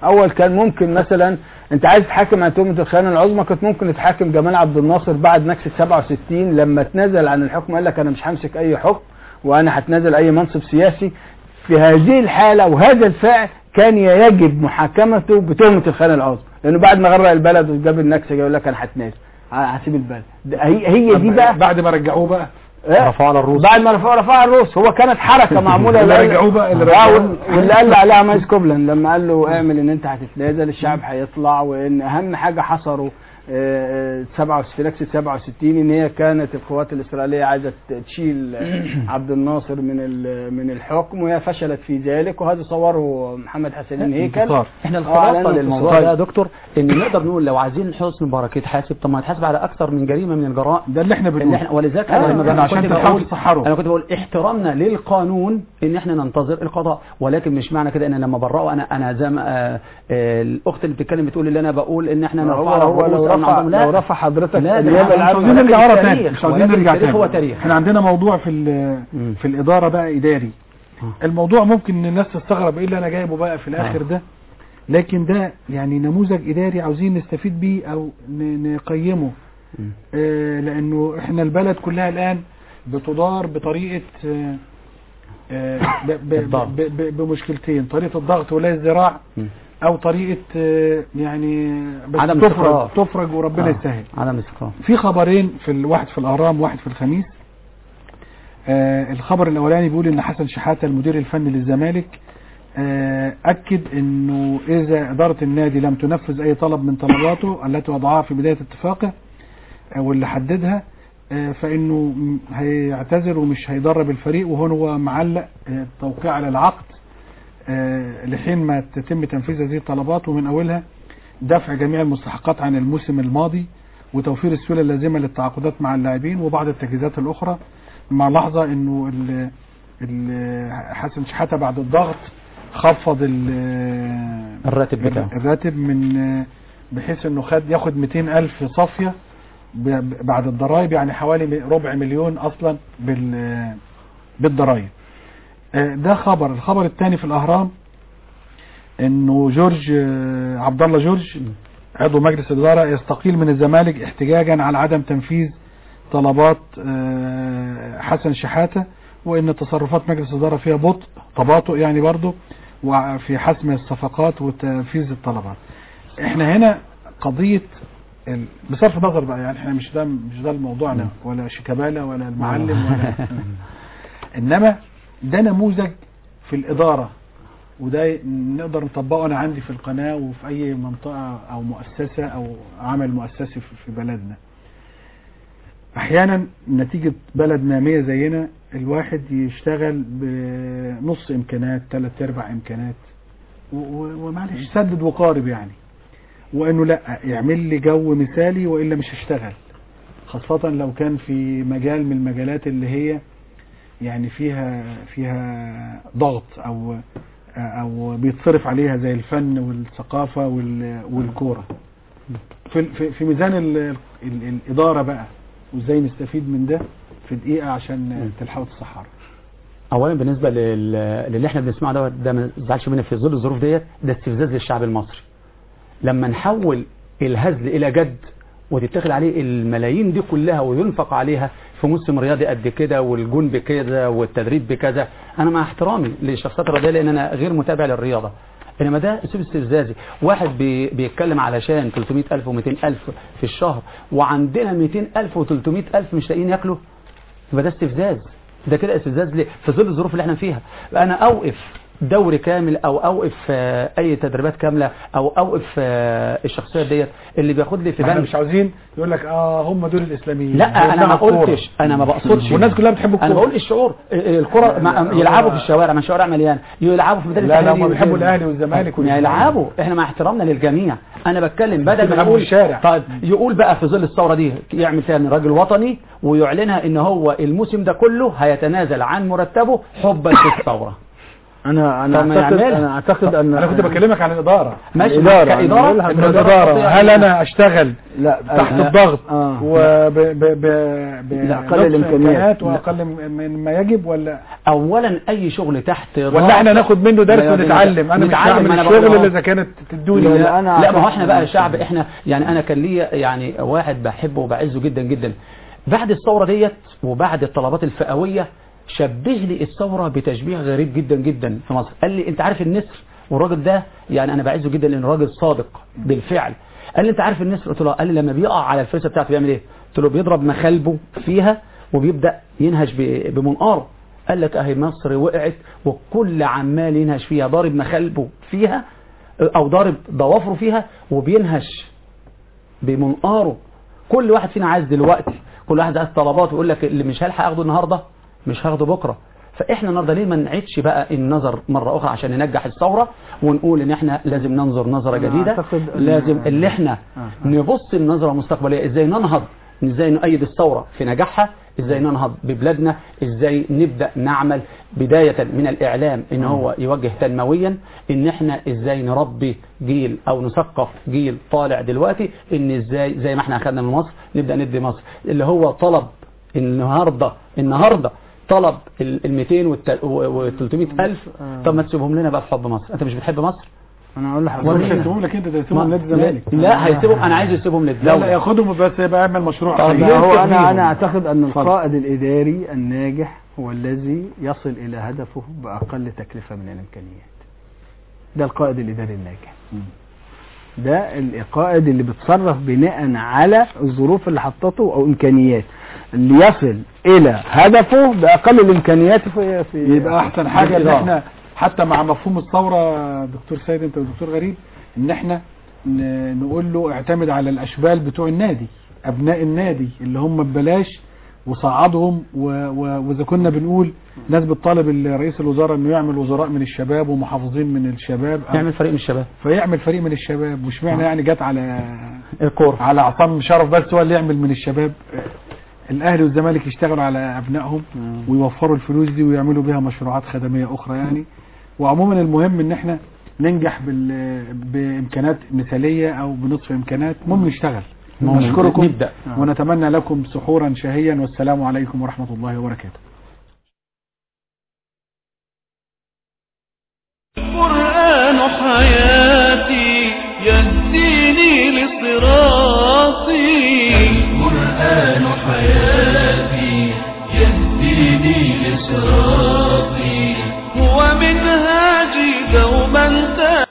اول كان ممكن مثلا انت عايز تحاكم عن تهمه الخيانه العظمى كنت ممكن تحاكم جمال عبد الناصر بعد نكسه 67 لما تنازل عن الحكم قال لك انا مش همسك اي حكم وانا هتنازل اي منصب سياسي في هذه الحاله وهذا الفعل كان يجب محاكمته بتهمه الخيانه العظمى لانه بعد ما غرق البلد وجاب النكسه جاي يقول لك انا هتنازل هسيب البلد ده هي هي دي بقى بعد ما رجعوه بقى إيه؟ رفعوا على الروس بعد ما رفعوا رفعوا على الروس هو كانت حركه معموله اللي قال- رجعوه بقى اللي آه، رجعوه وال- واللي قال عليها مايس كوبلاند لما قال له اعمل ان انت هتتنازل الشعب هيطلع وان اهم حاجه حصروا آه، آه، 67 في نكسه 67 ان هي كانت القوات الاسرائيليه عايزه ت- تشيل آه، عبد الناصر من ال- من الحكم وهي فشلت في ذلك وهذا صوره محمد حسنين هيكل انتصار. احنا آه، على الخلاصه إنه للموضوع انتصار. ده يا دكتور ان نقدر نقول لو عايزين حسن مبارك يتحاسب طب ما يتحاسب على اكثر من جريمه من الجرائم ده اللي احنا اللي بنقوله احنا ولذلك آه، انا لما يعني بقى عشان كنت تلحقوا بقول تصحروا. انا كنت بقول احترامنا للقانون ان احنا ننتظر القضاء ولكن مش معنى كده ان لما برأوا انا انا زي ما آه، آه، الاخت اللي بتتكلم بتقول اللي انا بقول ان احنا هو نرفع على هو لو الرؤوس أو رفع نعظم لا لو رفع حضرتك لا، ده النيابه احنا مش مش عاوزين العامه ولكن نرجع ورا التاريخ، تاني مش عاوزين ولكن نرجع التاريخ تاني هو تاريخ. احنا عندنا موضوع في ال- مم. في الاداره بقى اداري آه. الموضوع ممكن ان الناس تستغرب ايه اللي انا جايبه بقى في الاخر آه. ده لكن ده يعني نموذج اداري عاوزين نستفيد بيه او ن- نقيمه مم. آه، لانه احنا البلد كلها الان بتدار بطريقه آه، آه، ب- ب- الضغط. ب- ب- بمشكلتين طريقه الضغط ولا الزراع مم. او طريقه آه، يعني بس عدم تفرج استقرار. تفرج وربنا آه، يسهل عدم استقرار في خبرين في الواحد في الاهرام واحد في الخميس آه الخبر الاولاني بيقول ان حسن شحاته المدير الفني للزمالك آه اكد انه اذا اداره النادي لم تنفذ اي طلب من طلباته التي وضعها في بدايه اتفاقه آه واللي حددها آه فانه م- هيعتذر ومش هيدرب الفريق وهو معلق آه توقيع على العقد آه لحين ما تتم تنفيذ هذه الطلبات ومن اولها دفع جميع المستحقات عن الموسم الماضي وتوفير السيوله اللازمه للتعاقدات مع اللاعبين وبعض التجهيزات الاخرى مع لحظه انه ال- ال- حسن شحاته بعد الضغط خفض ال- الراتب بتاعه الراتب من بحيث انه خد ياخد 200 الف صافيه ب- بعد الضرائب يعني حوالي ربع مليون اصلا بال بالضرائب آه، ده خبر الخبر الثاني في الاهرام انه جورج آه، عبد الله جورج عضو مجلس الاداره يستقيل من الزمالك احتجاجا على عدم تنفيذ طلبات آه، حسن شحاته وان تصرفات مجلس الاداره فيها بطء تباطؤ يعني برضه وفي حسم الصفقات وتنفيذ الطلبات احنا هنا قضيه ال- بصرف النظر بقى يعني احنا مش ده مش ده الموضوعنا ولا شيكابالا ولا المعلم ولا انما ده نموذج في الاداره وده نقدر نطبقه انا عندي في القناه وفي اي منطقه او مؤسسه او عمل مؤسسي في في بلدنا احيانا نتيجه بلد ناميه زينا الواحد يشتغل بنص امكانات ثلاث ارباع امكانات و- و- ومعلش سدد وقارب يعني وانه لا يعمل لي جو مثالي والا مش هشتغل خاصة لو كان في مجال من المجالات اللي هي يعني فيها فيها ضغط او او بيتصرف عليها زي الفن والثقافة وال- والكورة في في في ميزان ال- ال- الإدارة بقى وازاي نستفيد من ده في دقيقة عشان تلحقوا تصحروا اولا بالنسبه لل... للي احنا بنسمعه دوت ده ما تزعلش مني في ظل الظروف ديت ده استفزاز للشعب المصري لما نحول الهزل الى جد وتتخذ عليه الملايين دي كلها وينفق عليها في موسم رياضي قد كده والجون بكذا والتدريب بكذا انا مع احترامي للشخصيات الرياضيه لان انا غير متابع للرياضه انما ده اسلوب استفزازي واحد بي بيتكلم علشان 300000 و200000 في الشهر وعندنا 200000 و300000 مش لاقيين ياكلوا يبقى ده استفزاز ده كده استفزاز ليه في ظل الظروف اللي احنا فيها انا اوقف دوري كامل او اوقف آه، اي تدريبات كامله او اوقف آه، الشخصيه ديت اللي بياخد لي في احنا بند مش عاوزين يقول لك اه هم دول الاسلاميين لا انا ما بيمنعوا الكورة. قلتش انا ما بقصدش والناس كلها بتحب الكورة انا بقول الشعور الكره ما- يلعبوا في الشوارع ما الشوارع مليانه يلعبوا في بدل لا لا التحرير هم بيحبوا وزي- الاهلي والزمالك يعني يلعبوا احنا مع احترامنا للجميع انا بتكلم بدل ما بيلعبوا نقول في الشارع. طيب يقول بقى في ظل الثوره دي يعمل فيها إن راجل وطني ويعلنها ان هو الموسم ده كله هيتنازل عن مرتبه حبا في الثوره انا انا طب ما اعتقد يعملها. انا اعتقد ان انا كنت بكلمك عن الاداره ماشي الإدارة، كإدارة أنا بقول لك الاداره تستطيع هل أن- انا اشتغل لا تحت لا. الضغط آه. وب ب ب ب لا، أقل بنقص الإمكانيات. إمكانيات لا. واقل من ما يجب ولا اولا اي شغل تحت ولا احنا ناخد منه درس لا، لا، لا، ونتعلم انا مش نتعلم، هعمل أنا بقول الشغل أهو. اللي اذا كانت تدوني لا، لا لا، أنا لا ما هو احنا بقى أعتقد- شعب احنا يعني انا كان ليا يعني واحد بحبه وبعزه جدا جدا بعد الثوره ديت وبعد الطلبات الفئويه شبه لي الثوره بتشبيه غريب جدا جدا في مصر قال لي انت عارف النسر والراجل ده يعني انا بعزه جدا لانه راجل صادق بالفعل قال لي انت عارف النسر قلت له قال لي لما بيقع على الفرشه بتاعته بيعمل ايه قلت له بيضرب مخالبه فيها وبيبدا ينهش ب- بمنقاره قال لك اهي مصر وقعت وكل عمال ينهش فيها ضارب مخالبه فيها او ضارب ضوافره فيها وبينهش بمنقاره كل واحد فينا عايز دلوقتي كل واحد عايز طلبات ويقول لك اللي مش هلحق اخده النهارده مش هاخده بكره فاحنا النهارده ليه ما نعيدش بقى النظر مره اخرى عشان ننجح الثوره ونقول ان احنا لازم ننظر نظره أنا جديده أعتقد أن- لازم اللي احنا آه. نبص النظره مستقبليه ازاي ننهض ازاي نؤيد الثوره في نجاحها ازاي ننهض ببلادنا ازاي نبدا نعمل بدايه من الاعلام ان هو يوجه تنمويا ان احنا ازاي نربي جيل او نثقف جيل طالع دلوقتي ان ازاي زي ما احنا اخذنا من مصر نبدا ندي مصر اللي هو طلب النهارده النهارده طلب ال 200 وال 300 الف طب ما تسيبهم لنا بقى في حب مصر انت مش بتحب مصر انا اقول مش لحضرتك هيسيبوهم لك انت ده هيسيبهم ما- نادي الزمالك لا هيسيبهم انا عايز يسيبهم لا للدوله لا ياخدهم بس يبقى يعمل مشروع طب خيري. لا، هو ينفع انا بيهم. انا اعتقد ان اتفضل. القائد الاداري الناجح هو الذي يصل الى هدفه باقل تكلفه من الامكانيات ده القائد الاداري الناجح ده القائد اللي بيتصرف بناء على الظروف اللي حطته او امكانيات اللي يصل الى هدفه باقل الامكانيات في, في يبقى احسن حاجه ان بالإدارة. احنا حتى مع مفهوم الثوره دكتور سيد انت ودكتور غريب ان احنا ن- نقول له اعتمد على الاشبال بتوع النادي ابناء النادي اللي هم ببلاش وصعدهم و- و- واذا كنا بنقول ناس بتطالب ال- رئيس الوزراء انه يعمل وزراء من الشباب ومحافظين من الشباب أو- يعمل فريق من الشباب فيعمل فريق من الشباب وش معنى يعني جت على الكوره على عصام شرف بس هو اللي يعمل من الشباب الاهلي والزمالك يشتغلوا على ابنائهم ويوفروا الفلوس دي ويعملوا بيها مشروعات خدميه اخرى يعني وعموما المهم ان احنا ننجح بال... بامكانات مثاليه او بنصف امكانات المهم نشتغل نشكركم نبدا ونتمنى لكم سحورا شهيا والسلام عليكم ورحمه الله وبركاته القرآن حياتي يهديني لصراطي القرآن حياتي يهديني لصراطي هو منهاجي دوما